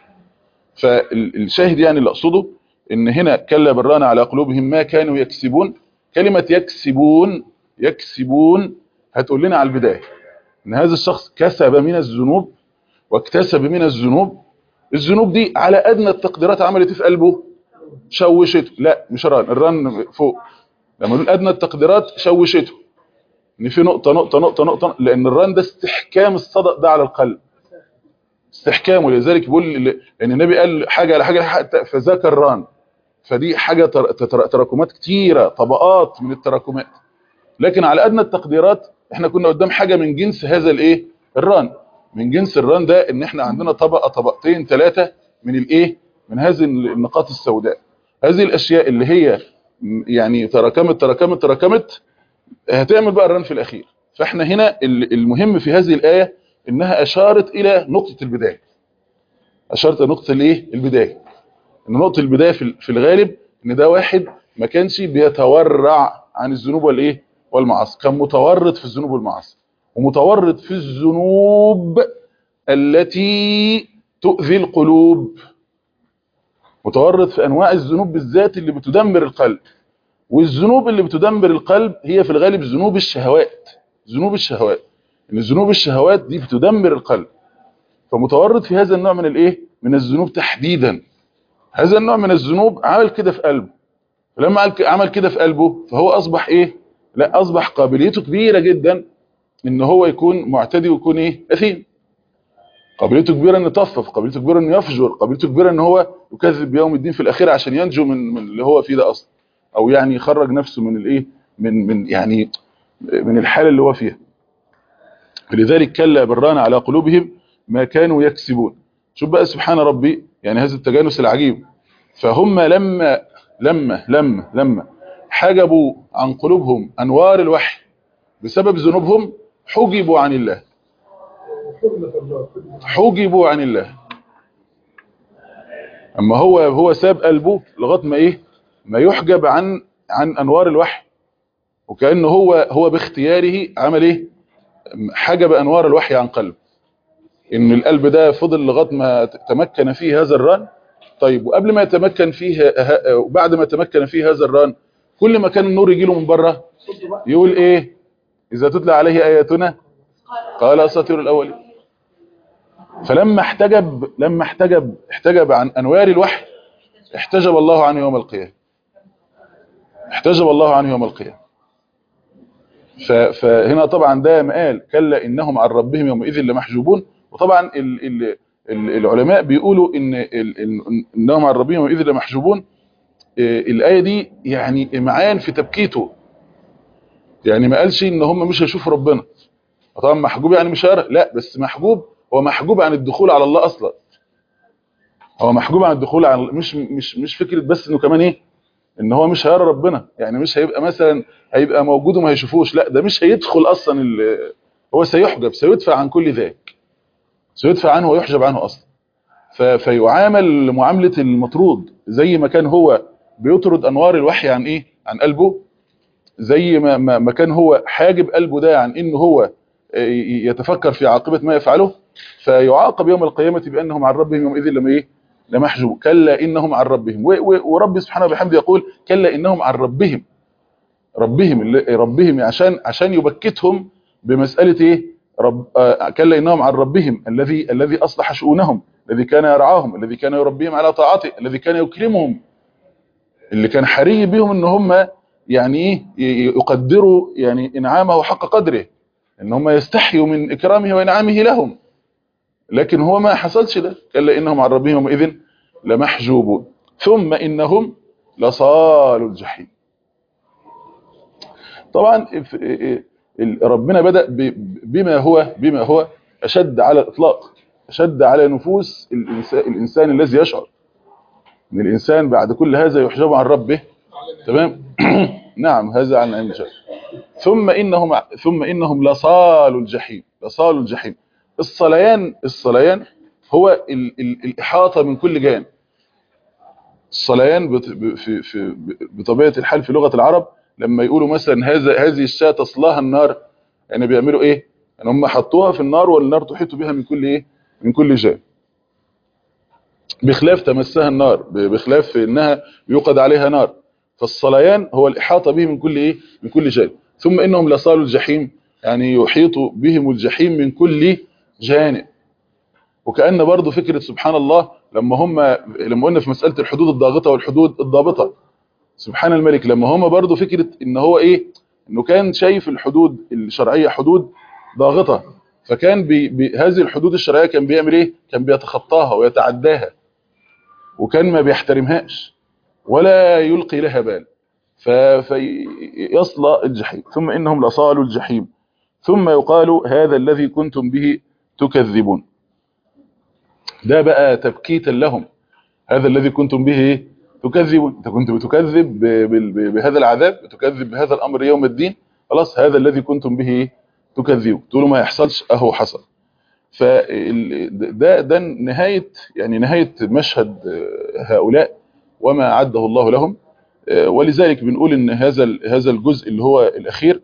Speaker 2: فالشاهد يعني اللي اقصده ان هنا كلا برانا على قلوبهم ما كانوا يكسبون كلمه يكسبون يكسبون هتقول لنا على البدايه ان هذا الشخص كسب من الذنوب واكتسب من الذنوب الذنوب دي على ادنى التقديرات عملت إيه في قلبه شوشته لا مش ران الران فوق لما نقول ادنى التقديرات شوشته ان في نقطه نقطه نقطه نقطه لان الران ده استحكام الصدق ده على القلب استحكامه لذلك بيقول ان النبي قال حاجه على حاجه حتى فذاك الران فدي حاجه تر- تر- تراكمات كتيره طبقات من التراكمات لكن على ادنى التقديرات احنا كنا قدام حاجه من جنس هذا الايه الران من جنس الران ده ان احنا عندنا طبقه طبقتين ثلاثه من الايه من هذه النقاط السوداء هذه الاشياء اللي هي م- يعني تراكمت تراكمت تراكمت هتعمل بقى الران في الاخير فاحنا هنا ال- المهم في هذه الايه انها اشارت الى نقطه البدايه اشارت الى نقطه الايه البدايه ان نقطه البدايه في ال- في الغالب ان ده واحد ما كانش بيتورع عن الذنوب والايه والمعاصي كان متورط في الذنوب والمعاصي ومتورط في الذنوب التي تؤذي القلوب متورط في انواع الذنوب بالذات اللي بتدمر القلب والذنوب اللي بتدمر القلب هي في الغالب ذنوب الشهوات ذنوب الشهوات ان ذنوب الشهوات دي بتدمر القلب فمتورط في هذا النوع من الايه من الذنوب تحديدا هذا النوع من الذنوب عمل كده في قلبه فلما عمل ك- عمل كده في قلبه فهو اصبح ايه لا اصبح قابليته كبيره جدا ان هو يكون معتدي ويكون ايه اثيم قابليته كبيره انه يطفف قابليته كبيره انه يفجر قابليته كبيره ان هو يكذب بيوم الدين في الاخير عشان ينجو من, من اللي هو فيه ده اصلا او يعني يخرج نفسه من الايه من من يعني من الحاله اللي هو فيها لذلك كلا بران على قلوبهم ما كانوا يكسبون شوف بقى سبحان ربي يعني هذا التجانس العجيب فهم لما لما لما لما حجبوا عن قلوبهم انوار الوحي بسبب ذنوبهم حجبوا عن الله
Speaker 6: حكمة الله
Speaker 2: حجبوا عن الله اما هو هو ساب قلبه لغايه ما ايه ما يحجب عن عن انوار الوحي وكأنه هو هو باختياره عمل ايه حجب انوار الوحي عن قلبه ان القلب ده فضل لغايه ما تمكن فيه هذا الران طيب وقبل ما يتمكن فيه ه- وبعد ما يتمكن فيه هذا الران كل ما كان النور يجي له من بره يقول ايه اذا تتلى عليه اياتنا قال اساطير الاولين فلما احتجب لما احتجب احتجب عن انوار الوحي احتجب الله عنه يوم القيامه احتجب الله عنه يوم القيامه ف- فهنا طبعا ده مقال كلا انهم عن ربهم يومئذ لمحجوبون وطبعا ال ال ال العلماء بيقولوا ان ال ال انهم عن ربهم يومئذ لمحجوبون آه، الايه دي يعني معان في تبكيته يعني ما قالش ان هم مش هيشوفوا ربنا طبعا محجوب يعني مش هيرى لا بس محجوب هو محجوب عن الدخول على الله اصلا هو محجوب عن الدخول على مش مش مش فكره بس انه كمان ايه ان هو مش هيرى ربنا يعني مش هيبقى مثلا هيبقى موجود وما هيشوفوش لا ده مش هيدخل اصلا ال- هو سيحجب سيدفع عن كل ذاك سيدفع عنه ويحجب عنه اصلا ف- فيعامل معامله المطرود زي ما كان هو بيطرد انوار الوحي عن ايه عن قلبه زي ما ما ما كان هو حاجب قلبه ده عن انه هو ي- يتفكر في عاقبه ما يفعله فيعاقب يوم القيامه بانهم عن ربهم يومئذ لما ايه لمحجوب كلا انهم عن ربهم و- و- ورب سبحانه وبحمده يقول كلا انهم عن ربهم ربهم اللي- ربهم عشان عشان يبكتهم بمساله ايه رب آه كلا انهم عن ربهم الذي الذي اصلح شؤونهم الذي كان يرعاهم الذي كان يربيهم على طاعته الذي كان يكرمهم اللي كان حري بهم ان هم يعني ايه ي- يقدروا يعني انعامه حق قدره ان هم يستحيوا من اكرامه وانعامه لهم لكن هو ما حصلش ده كلا انهم عن ربهم يومئذ لمحجوبون ثم انهم لصالوا الجحيم طبعا ف- ال- ربنا بدأ ب- بما هو بما هو اشد على الاطلاق اشد على نفوس الانسان, الإنسان الذي يشعر ان الانسان بعد كل هذا يحجب عن ربه تمام نعم هذا عن علم الجهل ثم انهم ثم انهم لصالوا الجحيم لصالوا الجحيم الصليان الصليان هو ال ال الاحاطه من كل جانب الصليان بت- ب- في في بطبيعه الحال في لغه العرب لما يقولوا مثلا هذا هذه الشاة تصلاها النار يعني بيعملوا ايه يعني هم حطوها في النار والنار تحيط بها من كل ايه من كل جانب بخلاف تمسها النار ب- بخلاف انها يوقد عليها نار فالصليان هو الاحاطه به من كل ايه من كل جانب ثم انهم لصالوا الجحيم يعني يحيط بهم الجحيم من كل جانب وكأن برضو فكرة سبحان الله لما هم لما قلنا في مسألة الحدود الضاغطة والحدود الضابطة سبحان الملك لما هم برضو فكرة ان هو ايه انه كان شايف الحدود الشرعية حدود ضاغطة فكان بي بي هذه الحدود الشرعية كان بيعمل ايه كان بيتخطاها ويتعداها وكان ما بيحترمهاش ولا يلقي لها بال ف- فيصلى الجحيم ثم انهم لصالوا الجحيم ثم يقال هذا الذي كنتم به تكذبون ده بقى تبكيتا لهم هذا الذي كنتم به إيه؟ تكذبون انت كنت بتكذب ب- ب- ب- بهذا العذاب بتكذب بهذا الامر يوم الدين خلاص هذا الذي كنتم به إيه؟ تكذبون تقولوا ما يحصلش اهو حصل ف ده ده نهايه يعني نهايه مشهد آه، هؤلاء وما اعده الله لهم آه، ولذلك بنقول ان هذا ال- هذا الجزء اللي هو الاخير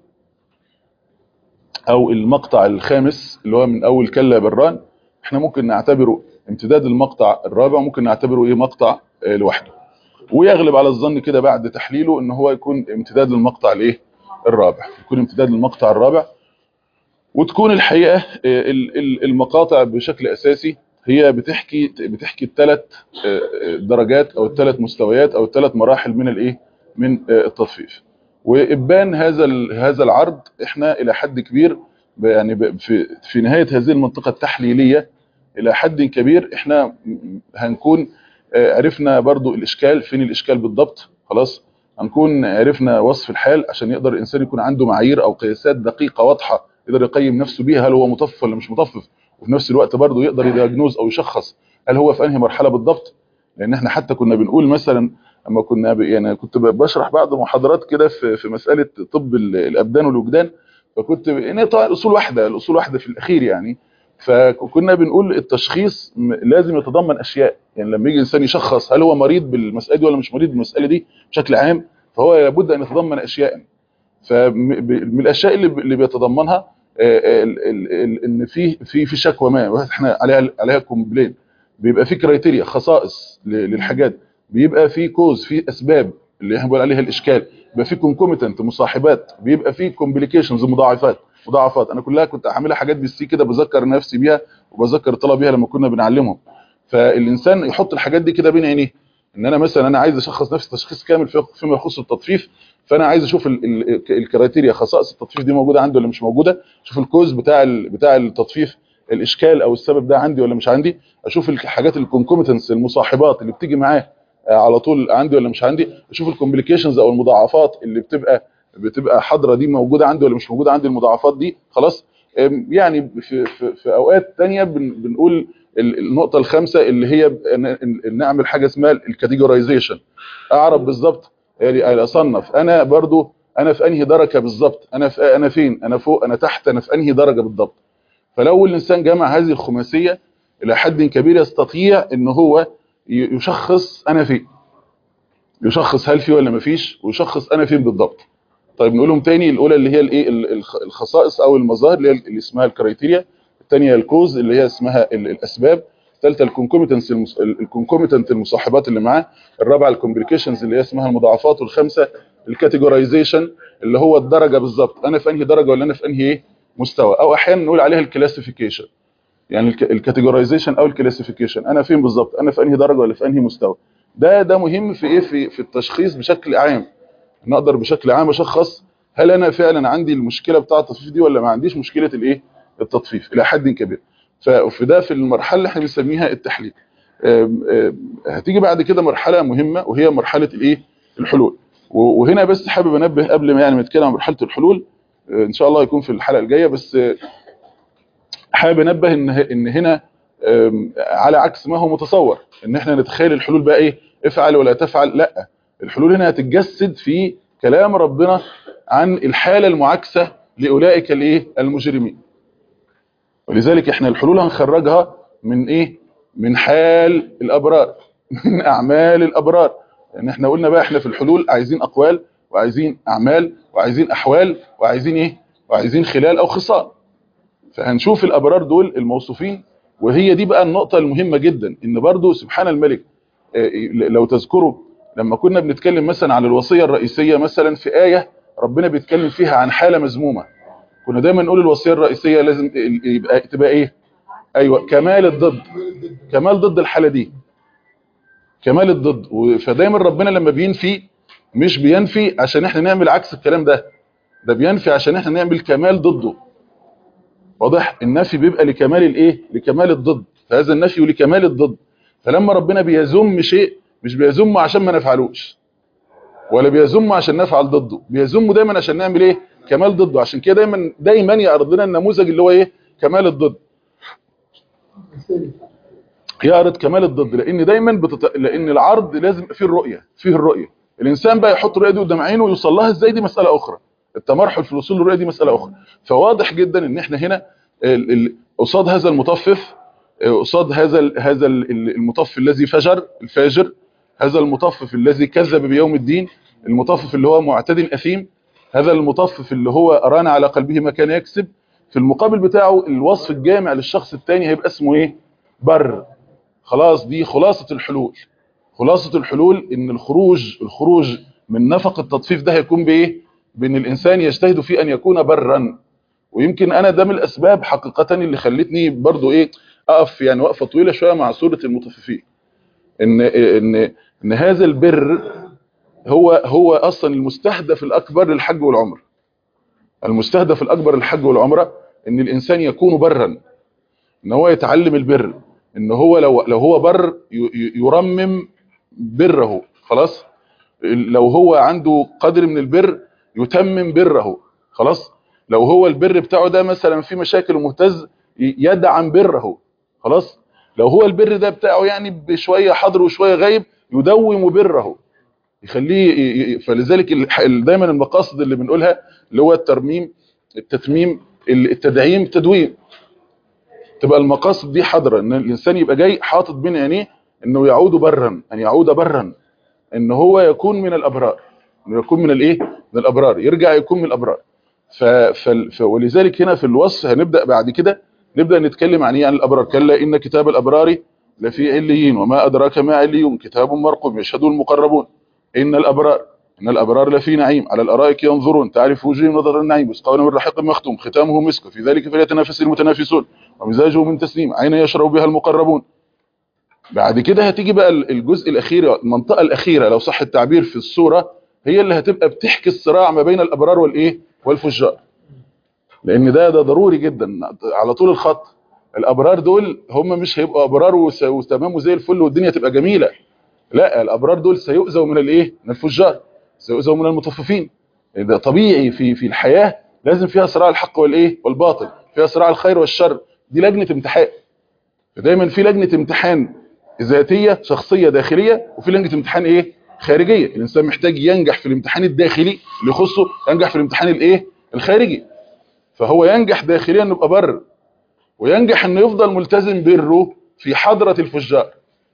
Speaker 2: او المقطع الخامس اللي هو من اول كلا بران احنا ممكن نعتبره امتداد المقطع الرابع ممكن نعتبره ايه مقطع آه، لوحده ويغلب على الظن كده بعد تحليله ان هو يكون امتداد للمقطع الايه الرابع يكون امتداد للمقطع الرابع وتكون الحقيقه آه، ال- ال- المقاطع بشكل اساسي هي بتحكي بتحكي الثلاث درجات او الثلاث مستويات او الثلاث مراحل من الايه من آه، التطفيف وابان هذا ال- هذا العرض احنا الى حد كبير ب- يعني ب- في في نهايه هذه المنطقه التحليليه الى حد كبير احنا م- هنكون آه، عرفنا برضو الاشكال فين الاشكال بالضبط خلاص هنكون عرفنا وصف الحال عشان يقدر الانسان يكون عنده معايير او قياسات دقيقه واضحه يقدر يقيم نفسه بيها هل هو مطفف ولا مش مطفف وفي نفس الوقت برضو يقدر يدياجنوز او يشخص هل هو في انهي مرحله بالضبط لان احنا حتى كنا بنقول مثلا اما كنا ب- يعني كنت ب- بشرح بعض محاضرات كده في في مساله طب ال- الابدان والوجدان فكنت ب- يعني طبعا الاصول واحده الاصول واحده في الاخير يعني فكنا بنقول التشخيص م- لازم يتضمن اشياء يعني لما يجي انسان يشخص هل هو مريض بالمساله دي ولا مش مريض بالمساله دي بشكل عام فهو لابد ان يتضمن اشياء فمن الاشياء اللي اللي بيتضمنها آه، ال- ال- ال- ان في في في شكوى ما احنا عليها عليها كومبلين بيبقى في كرايتيريا خصائص ل- للحاجات بيبقى في كوز في اسباب اللي احنا بنقول عليها الاشكال بيبقى في كونكوميتنت مصاحبات بيبقى في كومبليكيشنز مضاعفات مضاعفات انا كلها كنت عاملها حاجات بالسي كده بذكر نفسي بيها وبذكر الطلبه بيها لما كنا بنعلمهم فالانسان يحط الحاجات دي كده بين عينيه ان انا مثلا انا عايز اشخص نفسي تشخيص كامل في- فيما يخص التطفيف فانا عايز اشوف ال- ال- الكرايتيريا خصائص التطفيف دي موجوده عندي ولا مش موجوده اشوف الكوز بتاع ال- بتاع التطفيف الاشكال او السبب ده عندي ولا مش عندي اشوف الحاجات الكونكوميتنس المصاحبات اللي بتيجي معاه آه، على طول عندي ولا مش عندي اشوف الكومبليكيشنز او المضاعفات اللي بتبقى بتبقى حاضره دي موجوده عندي ولا مش موجوده عندي المضاعفات دي خلاص أم، يعني في في, في اوقات تانية بن بنقول ال- النقطه الخامسه اللي هي ب- ن- ن- نعمل حاجه اسمها الكاتيجورايزيشن اعرف بالظبط يعني اصنف انا برضو انا في انهي درجه بالظبط انا في انا فين انا فوق انا تحت انا في انهي درجه بالظبط فلو الانسان جمع هذه الخماسيه الى حد كبير يستطيع ان هو ي- يشخص انا فين يشخص هل في ولا ما فيش ويشخص انا فين بالضبط طيب نقولهم تاني الاولى اللي هي الايه ال- الخ- الخصائص او المظاهر اللي, هي اللي اسمها الكرايتيريا الثانيه الكوز اللي هي اسمها ال- الاسباب الثالثه الكونكوميتنس الكونكوميتنت المصاحبات اللي معاه الرابعه الكومبليكيشنز اللي هي اسمها المضاعفات والخامسه الكاتيجورايزيشن اللي هو الدرجه بالظبط انا في انهي درجه ولا انا في انهي ايه مستوى او احيانا نقول عليها الكلاسيفيكيشن يعني الكاتيجورايزيشن او الكلاسيفيكيشن انا فين بالظبط انا في انهي درجه ولا في انهي مستوى ده ده مهم في ايه في في التشخيص بشكل عام نقدر بشكل عام اشخص هل انا فعلا عندي المشكله بتاعه التطفيف دي ولا ما عنديش مشكله الايه التطفيف الى حد كبير ففي ده في المرحله اللي احنا بنسميها التحليل آم، آم، هتيجي بعد كده مرحله مهمه وهي مرحله الايه الحلول و- وهنا بس حابب انبه قبل ما يعني ما نتكلم عن مرحله الحلول آه، ان شاء الله يكون في الحلقه الجايه بس آه، حابب انبه ان ان هنا آم، على عكس ما هو متصور ان احنا نتخيل الحلول بقى ايه افعل ولا تفعل لا الحلول هنا هتتجسد في كلام ربنا عن الحاله المعاكسه لاولئك الايه المجرمين ولذلك احنا الحلول هنخرجها من ايه من حال الابرار من اعمال الابرار لان احنا قلنا بقى احنا في الحلول عايزين اقوال وعايزين اعمال وعايزين احوال وعايزين ايه وعايزين خلال او خصال فهنشوف الابرار دول الموصوفين وهي دي بقى النقطه المهمه جدا ان برضو سبحان الملك آه، لو تذكروا لما كنا بنتكلم مثلا عن الوصيه الرئيسيه مثلا في ايه ربنا بيتكلم فيها عن حاله مذمومه كنا دايما نقول الوصيه الرئيسيه لازم يبقى تبقى ايه ايوه كمال الضد كمال ضد الحاله دي كمال الضد و- فدايما ربنا لما بينفي مش بينفي عشان احنا نعمل عكس الكلام ده ده بينفي عشان احنا نعمل كمال ضده واضح النفي بيبقى لكمال الايه لكمال الضد فهذا النفي لكمال الضد فلما ربنا بيذم شيء مش بيذمه عشان ما نفعلوش ولا بيذمه عشان نفعل ضده بيذمه دايما عشان نعمل ايه كمال ضده عشان كده دايما دايما يعرض لنا النموذج اللي هو ايه كمال الضد يعرض كمال الضد لان دايما بتت... لان العرض لازم يبقى فيه الرؤيه فيه الرؤيه الانسان بقى يحط الرؤيه دي قدام عينه ويوصل لها ازاي دي مساله اخرى التمرحل في الوصول للرؤيه دي مساله اخرى فواضح جدا ان احنا هنا ال- ال- قصاد هذا المطفف آه، قصاد هذا ال- هذا ال- ال- المطفف الذي فجر الفاجر هذا المطفف الذي كذب بيوم الدين المطفف اللي هو معتد اثيم هذا المطفف اللي هو أران على قلبه ما كان يكسب في المقابل بتاعه الوصف الجامع للشخص الثاني هيبقى اسمه ايه بر خلاص دي خلاصة الحلول خلاصة الحلول ان الخروج الخروج من نفق التطفيف ده هيكون بايه بان الانسان يجتهد في ان يكون برا ويمكن انا ده من الاسباب حقيقة اللي خلتني برضو ايه اقف يعني وقفة طويلة شوية مع سورة المطففين ان ان ان هذا البر هو هو اصلا المستهدف الاكبر للحج والعمره المستهدف الاكبر للحج والعمره ان الانسان يكون برا ان هو يتعلم البر ان هو لو لو هو بر ي- ي- يرمم بره خلاص لو هو عنده قدر من البر يتمم بره خلاص لو هو البر بتاعه ده مثلا في مشاكل ومهتز ي- يدعم بره خلاص لو هو البر ده بتاعه يعني بشويه حاضر وشويه غايب يدوم بره يخليه ي- ي- فلذلك الح- ال- دايما المقاصد اللي بنقولها اللي هو الترميم التتميم ال- التدعيم التدويم تبقى المقاصد دي حاضره ان الانسان يبقى جاي حاطط بين عينيه انه يعود برا ان يعود برا ان هو يكون من الابرار انه يكون من الايه من الابرار يرجع يكون من الابرار ف... ف... ف... ولذلك هنا في الوصف هنبدا بعد كده نبدا نتكلم عن ايه عن الابرار كلا ان كتاب الابرار لفي عليين وما ادراك ما عليون كتاب مرقوم يشهده المقربون ان الابرار ان الابرار لفي نعيم على الارائك ينظرون تعرف وجوههم نظر النعيم يسقون من رحيق مختوم ختامه مسك في ذلك فليتنافس المتنافسون ومزاجه من تسليم عين يشرب بها المقربون بعد كده هتيجي بقى الجزء الاخير المنطقه الاخيره لو صح التعبير في الصوره هي اللي هتبقى بتحكي الصراع ما بين الابرار والايه والفجار لان ده ده ضروري جدا على طول الخط الابرار دول هم مش هيبقوا ابرار وس- وتمام وزي الفل والدنيا تبقى جميله لا الابرار دول سيؤذوا من الايه من الفجار سيؤذوا من المطففين ده طبيعي في في الحياه لازم فيها صراع الحق والايه والباطل فيها صراع الخير والشر دي لجنه امتحان فدايما في لجنه امتحان ذاتيه شخصيه داخليه وفي لجنه امتحان ايه خارجيه الانسان محتاج ينجح في الامتحان الداخلي اللي يخصه ينجح في الامتحان الايه الخارجي فهو ينجح داخليا انه يبقى بر وينجح انه يفضل ملتزم بره في حضره الفجار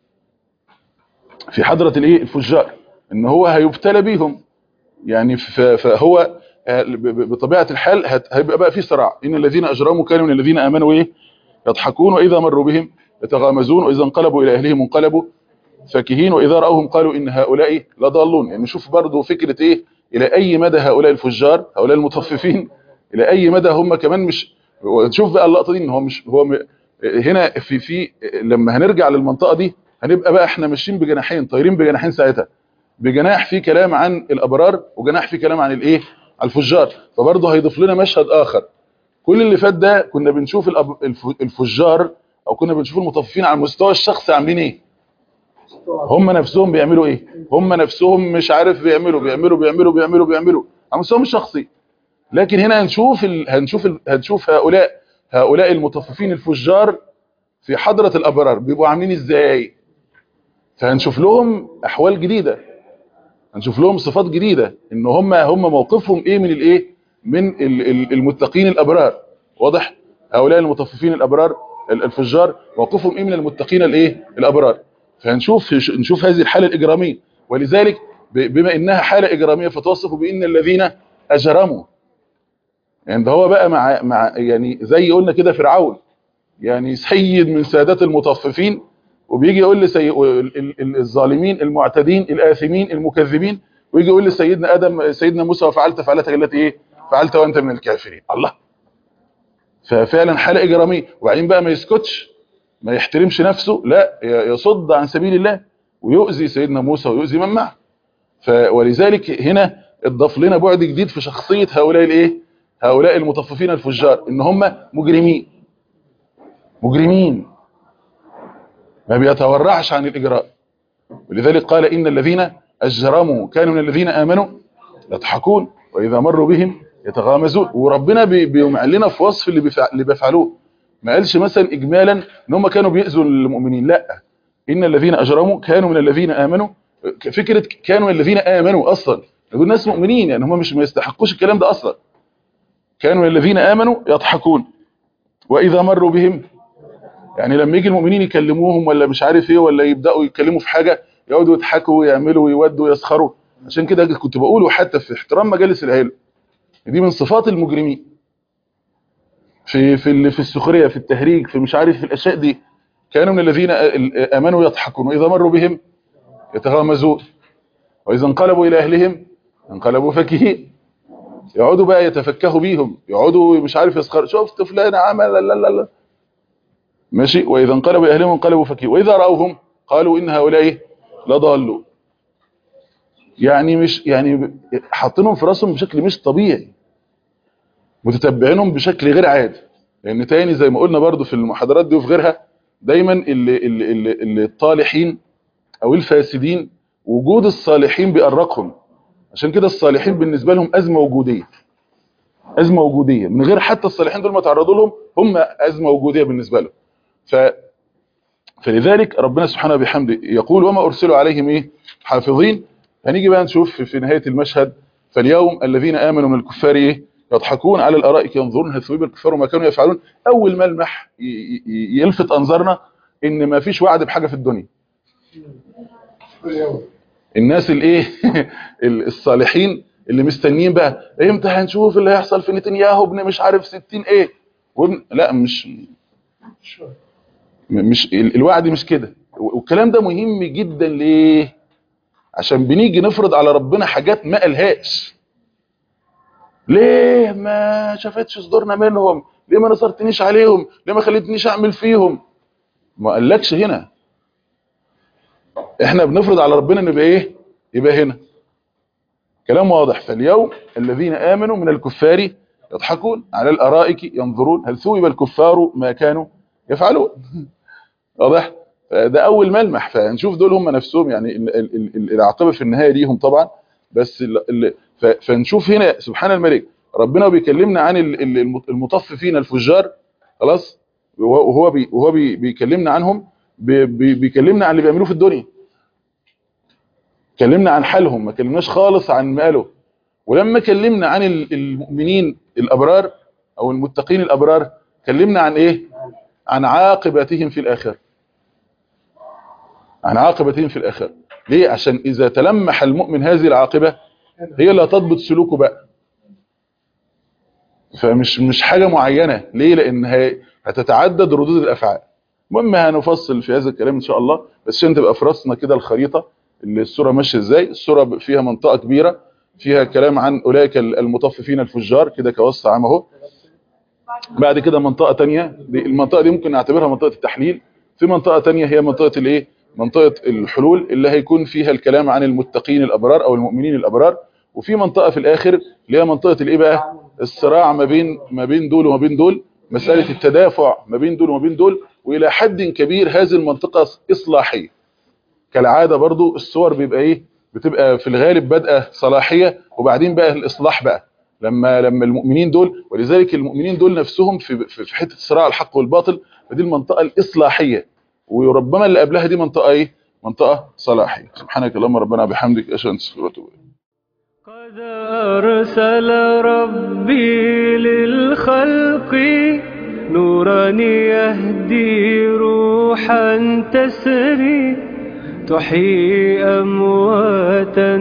Speaker 2: في حضره الايه الفجار ان هو هيبتلى بيهم يعني ف- فهو آه، ب- ب- بطبيعه الحال هت- هيبقى بقى في صراع ان الذين اجرموا كانوا من الذين امنوا ايه يضحكون واذا مروا بهم يتغامزون واذا انقلبوا الى اهلهم انقلبوا فاكهين واذا راوهم قالوا ان هؤلاء لضالون يعني نشوف برضو فكره ايه الى اي مدى هؤلاء الفجار هؤلاء المطففين الى اي مدى هم كمان مش نشوف بقى اللقطه دي ان هو مش هو م... هنا في في لما هنرجع للمنطقه دي هنبقى بقى احنا ماشيين بجناحين طايرين بجناحين ساعتها بجناح فيه كلام عن الابرار وجناح فيه كلام عن الايه على الفجار فبرضه هيضيف لنا مشهد اخر كل اللي فات ده كنا بنشوف الأب... الف- الفجار او كنا بنشوف المطففين على المستوى الشخصي عاملين ايه هم نفسهم بيعملوا ايه هم نفسهم مش عارف بيعملوا بيعملوا بيعملوا بيعملوا بيعملوا على مستواهم الشخصي لكن هنا هنشوف ال... هنشوف ال... هنشوف هؤلاء هؤلاء المطففين الفجار في حضرة الابرار بيبقوا عاملين ازاي فهنشوف لهم احوال جديدة هنشوف لهم صفات جديدة ان هم هم موقفهم ايه من الايه من ال- ال- المتقين الابرار واضح هؤلاء المطففين الابرار ال- الفجار موقفهم ايه من المتقين الايه الابرار فهنشوف نشوف هذه الحالة الاجرامية ولذلك ب- بما انها حالة اجرامية فتوصف بان الذين اجرموا يعني ده هو بقى مع مع يعني زي قلنا كده فرعون يعني سيد من سادات المطففين وبيجي يقول لسي... ال- ال- ال- الظالمين المعتدين الآثمين المكذبين ويجي يقول لسيدنا آدم سيدنا موسى وفعلت فعلتك التي ايه فعلت وانت من الكافرين الله ففعلا حالة إجرامية وبعدين بقى ما يسكتش ما يحترمش نفسه لا ي- يصد عن سبيل الله ويؤذي سيدنا موسى ويؤذي من معه ف... ولذلك هنا اضاف لنا بعد جديد في شخصية هؤلاء الايه هؤلاء المطففين الفجار ان هم مجرمين مجرمين ما بيتورعش عن الإجراء ولذلك قال إن الذين أجرموا كانوا من الذين آمنوا يضحكون وإذا مروا بهم يتغامزون وربنا بي- بيومع لنا في وصف اللي, بيفع... اللي بيفعلوه ما قالش مثلا إجمالا إن هم كانوا بيأذوا المؤمنين لا إن الذين أجرموا كانوا من الذين آمنوا فكرة كانوا من الذين آمنوا أصلا دول ناس مؤمنين يعني هم مش ما يستحقوش الكلام ده أصلا كانوا من الذين آمنوا يضحكون وإذا مروا بهم يعني لما يجي المؤمنين يكلموهم ولا مش عارف ايه ولا يبداوا يتكلموا في حاجه يقعدوا يضحكوا ويعملوا ويودوا ويسخروا عشان كده كنت بقوله حتى في احترام مجالس العلم دي من صفات المجرمين في في ال- في السخريه في التهريج في مش عارف في الاشياء دي كانوا من الذين آ- امنوا يضحكون واذا مروا بهم يتغامزون واذا انقلبوا الى اهلهم انقلبوا فكهين يقعدوا بقى يتفكهوا بيهم يقعدوا مش عارف يسخر شفت فلان عمل لا لا لا ماشي واذا انقلبوا اهلهم انقلبوا فكهين واذا راوهم قالوا ان هؤلاء لضالون يعني مش يعني حاطينهم في راسهم بشكل مش طبيعي متتبعينهم بشكل غير عادي لان تاني زي ما قلنا برضو في المحاضرات دي وفي غيرها دايما اللي, اللي, اللي, اللي الطالحين او الفاسدين وجود الصالحين بيأرقهم عشان كده الصالحين بالنسبة لهم أزمة وجودية أزمة وجودية من غير حتى الصالحين دول ما تعرضوا لهم هم أزمة وجودية بالنسبة لهم ف فلذلك ربنا سبحانه بحمده يقول وما أرسلوا عليهم إيه حافظين هنيجي بقى نشوف في نهاية المشهد فاليوم الذين آمنوا من الكفار إيه يضحكون على الأرائك ينظرون هل ثويب الكفار وما كانوا يفعلون أول ملمح ي- ي- يلفت أنظارنا إن ما فيش وعد بحاجة في الدنيا
Speaker 6: اليوم
Speaker 2: الناس الايه الصالحين اللي مستنيين بقى امتى هنشوف اللي هيحصل في نتنياهو ابن مش عارف 60 ايه وابن لا مش مش ال- الوعد مش كده والكلام ده مهم جدا ليه عشان بنيجي نفرض على ربنا حاجات ما قالهاش ليه ما شافتش صدورنا منهم ليه ما نصرتنيش عليهم ليه ما خليتنيش اعمل فيهم ما قالكش هنا احنا بنفرض على ربنا ان يبقى ايه يبقى هنا كلام واضح فاليوم الذين امنوا من الكفار يضحكون على الارائك ينظرون هل ثوب الكفار ما كانوا يفعلون واضح ده اول ملمح فنشوف دول هم نفسهم يعني ال- ال- ال- العاقبه في النهايه ليهم طبعا بس ال- ال- ف- فنشوف هنا سبحان الملك ربنا بيكلمنا عن ال- ال- المط- المطففين الفجار خلاص وهو وهو بي وهو بي بيكلمنا عنهم بي بي بيكلمنا عن اللي بيعملوه في الدنيا كلمنا عن حالهم ما كلمناش خالص عن ماله ولما كلمنا عن ال- المؤمنين الابرار او المتقين الابرار كلمنا عن ايه عن عاقبتهم في الاخره عن عاقبتهم في الاخره ليه عشان اذا تلمح المؤمن هذه العاقبه هي اللي هتضبط سلوكه بقى فمش مش حاجه معينه ليه لان هي- هتتعدد ردود الافعال المهم هنفصل في هذا الكلام ان شاء الله بس عشان تبقى في راسنا كده الخريطه اللي الصوره ماشيه ازاي الصوره فيها منطقه كبيره فيها كلام عن اولئك المطففين الفجار كده كوصف عام اهو بعد كده منطقه تانية دي المنطقه دي ممكن نعتبرها منطقه التحليل في منطقه تانية هي منطقه الايه منطقه الحلول اللي هيكون فيها الكلام عن المتقين الابرار او المؤمنين الابرار وفي منطقه في الاخر اللي هي منطقه الايه بقى الصراع ما بين ما بين دول وما بين دول مساله التدافع ما بين دول وما بين دول والى حد كبير هذه المنطقه اصلاحيه كالعاده برضو الصور بيبقى ايه بتبقى في الغالب بادئه صلاحيه وبعدين بقى الاصلاح بقى لما لما المؤمنين دول ولذلك المؤمنين دول نفسهم في في في حته صراع الحق والباطل فدي المنطقه الاصلاحيه وربما اللي قبلها دي منطقه ايه منطقه صلاحيه سبحانك اللهم ربنا بحمدك اشهد ان لا اله الا انت استغفرك واتوب إليك.
Speaker 1: قد أرسل ربي للخلق نورا يهدي روحا تسري تحيي أمواتا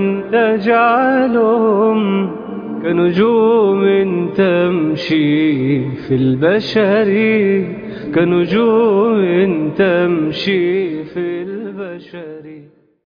Speaker 1: تجعلهم كنجوم تمشي في البشر كنجوم تمشي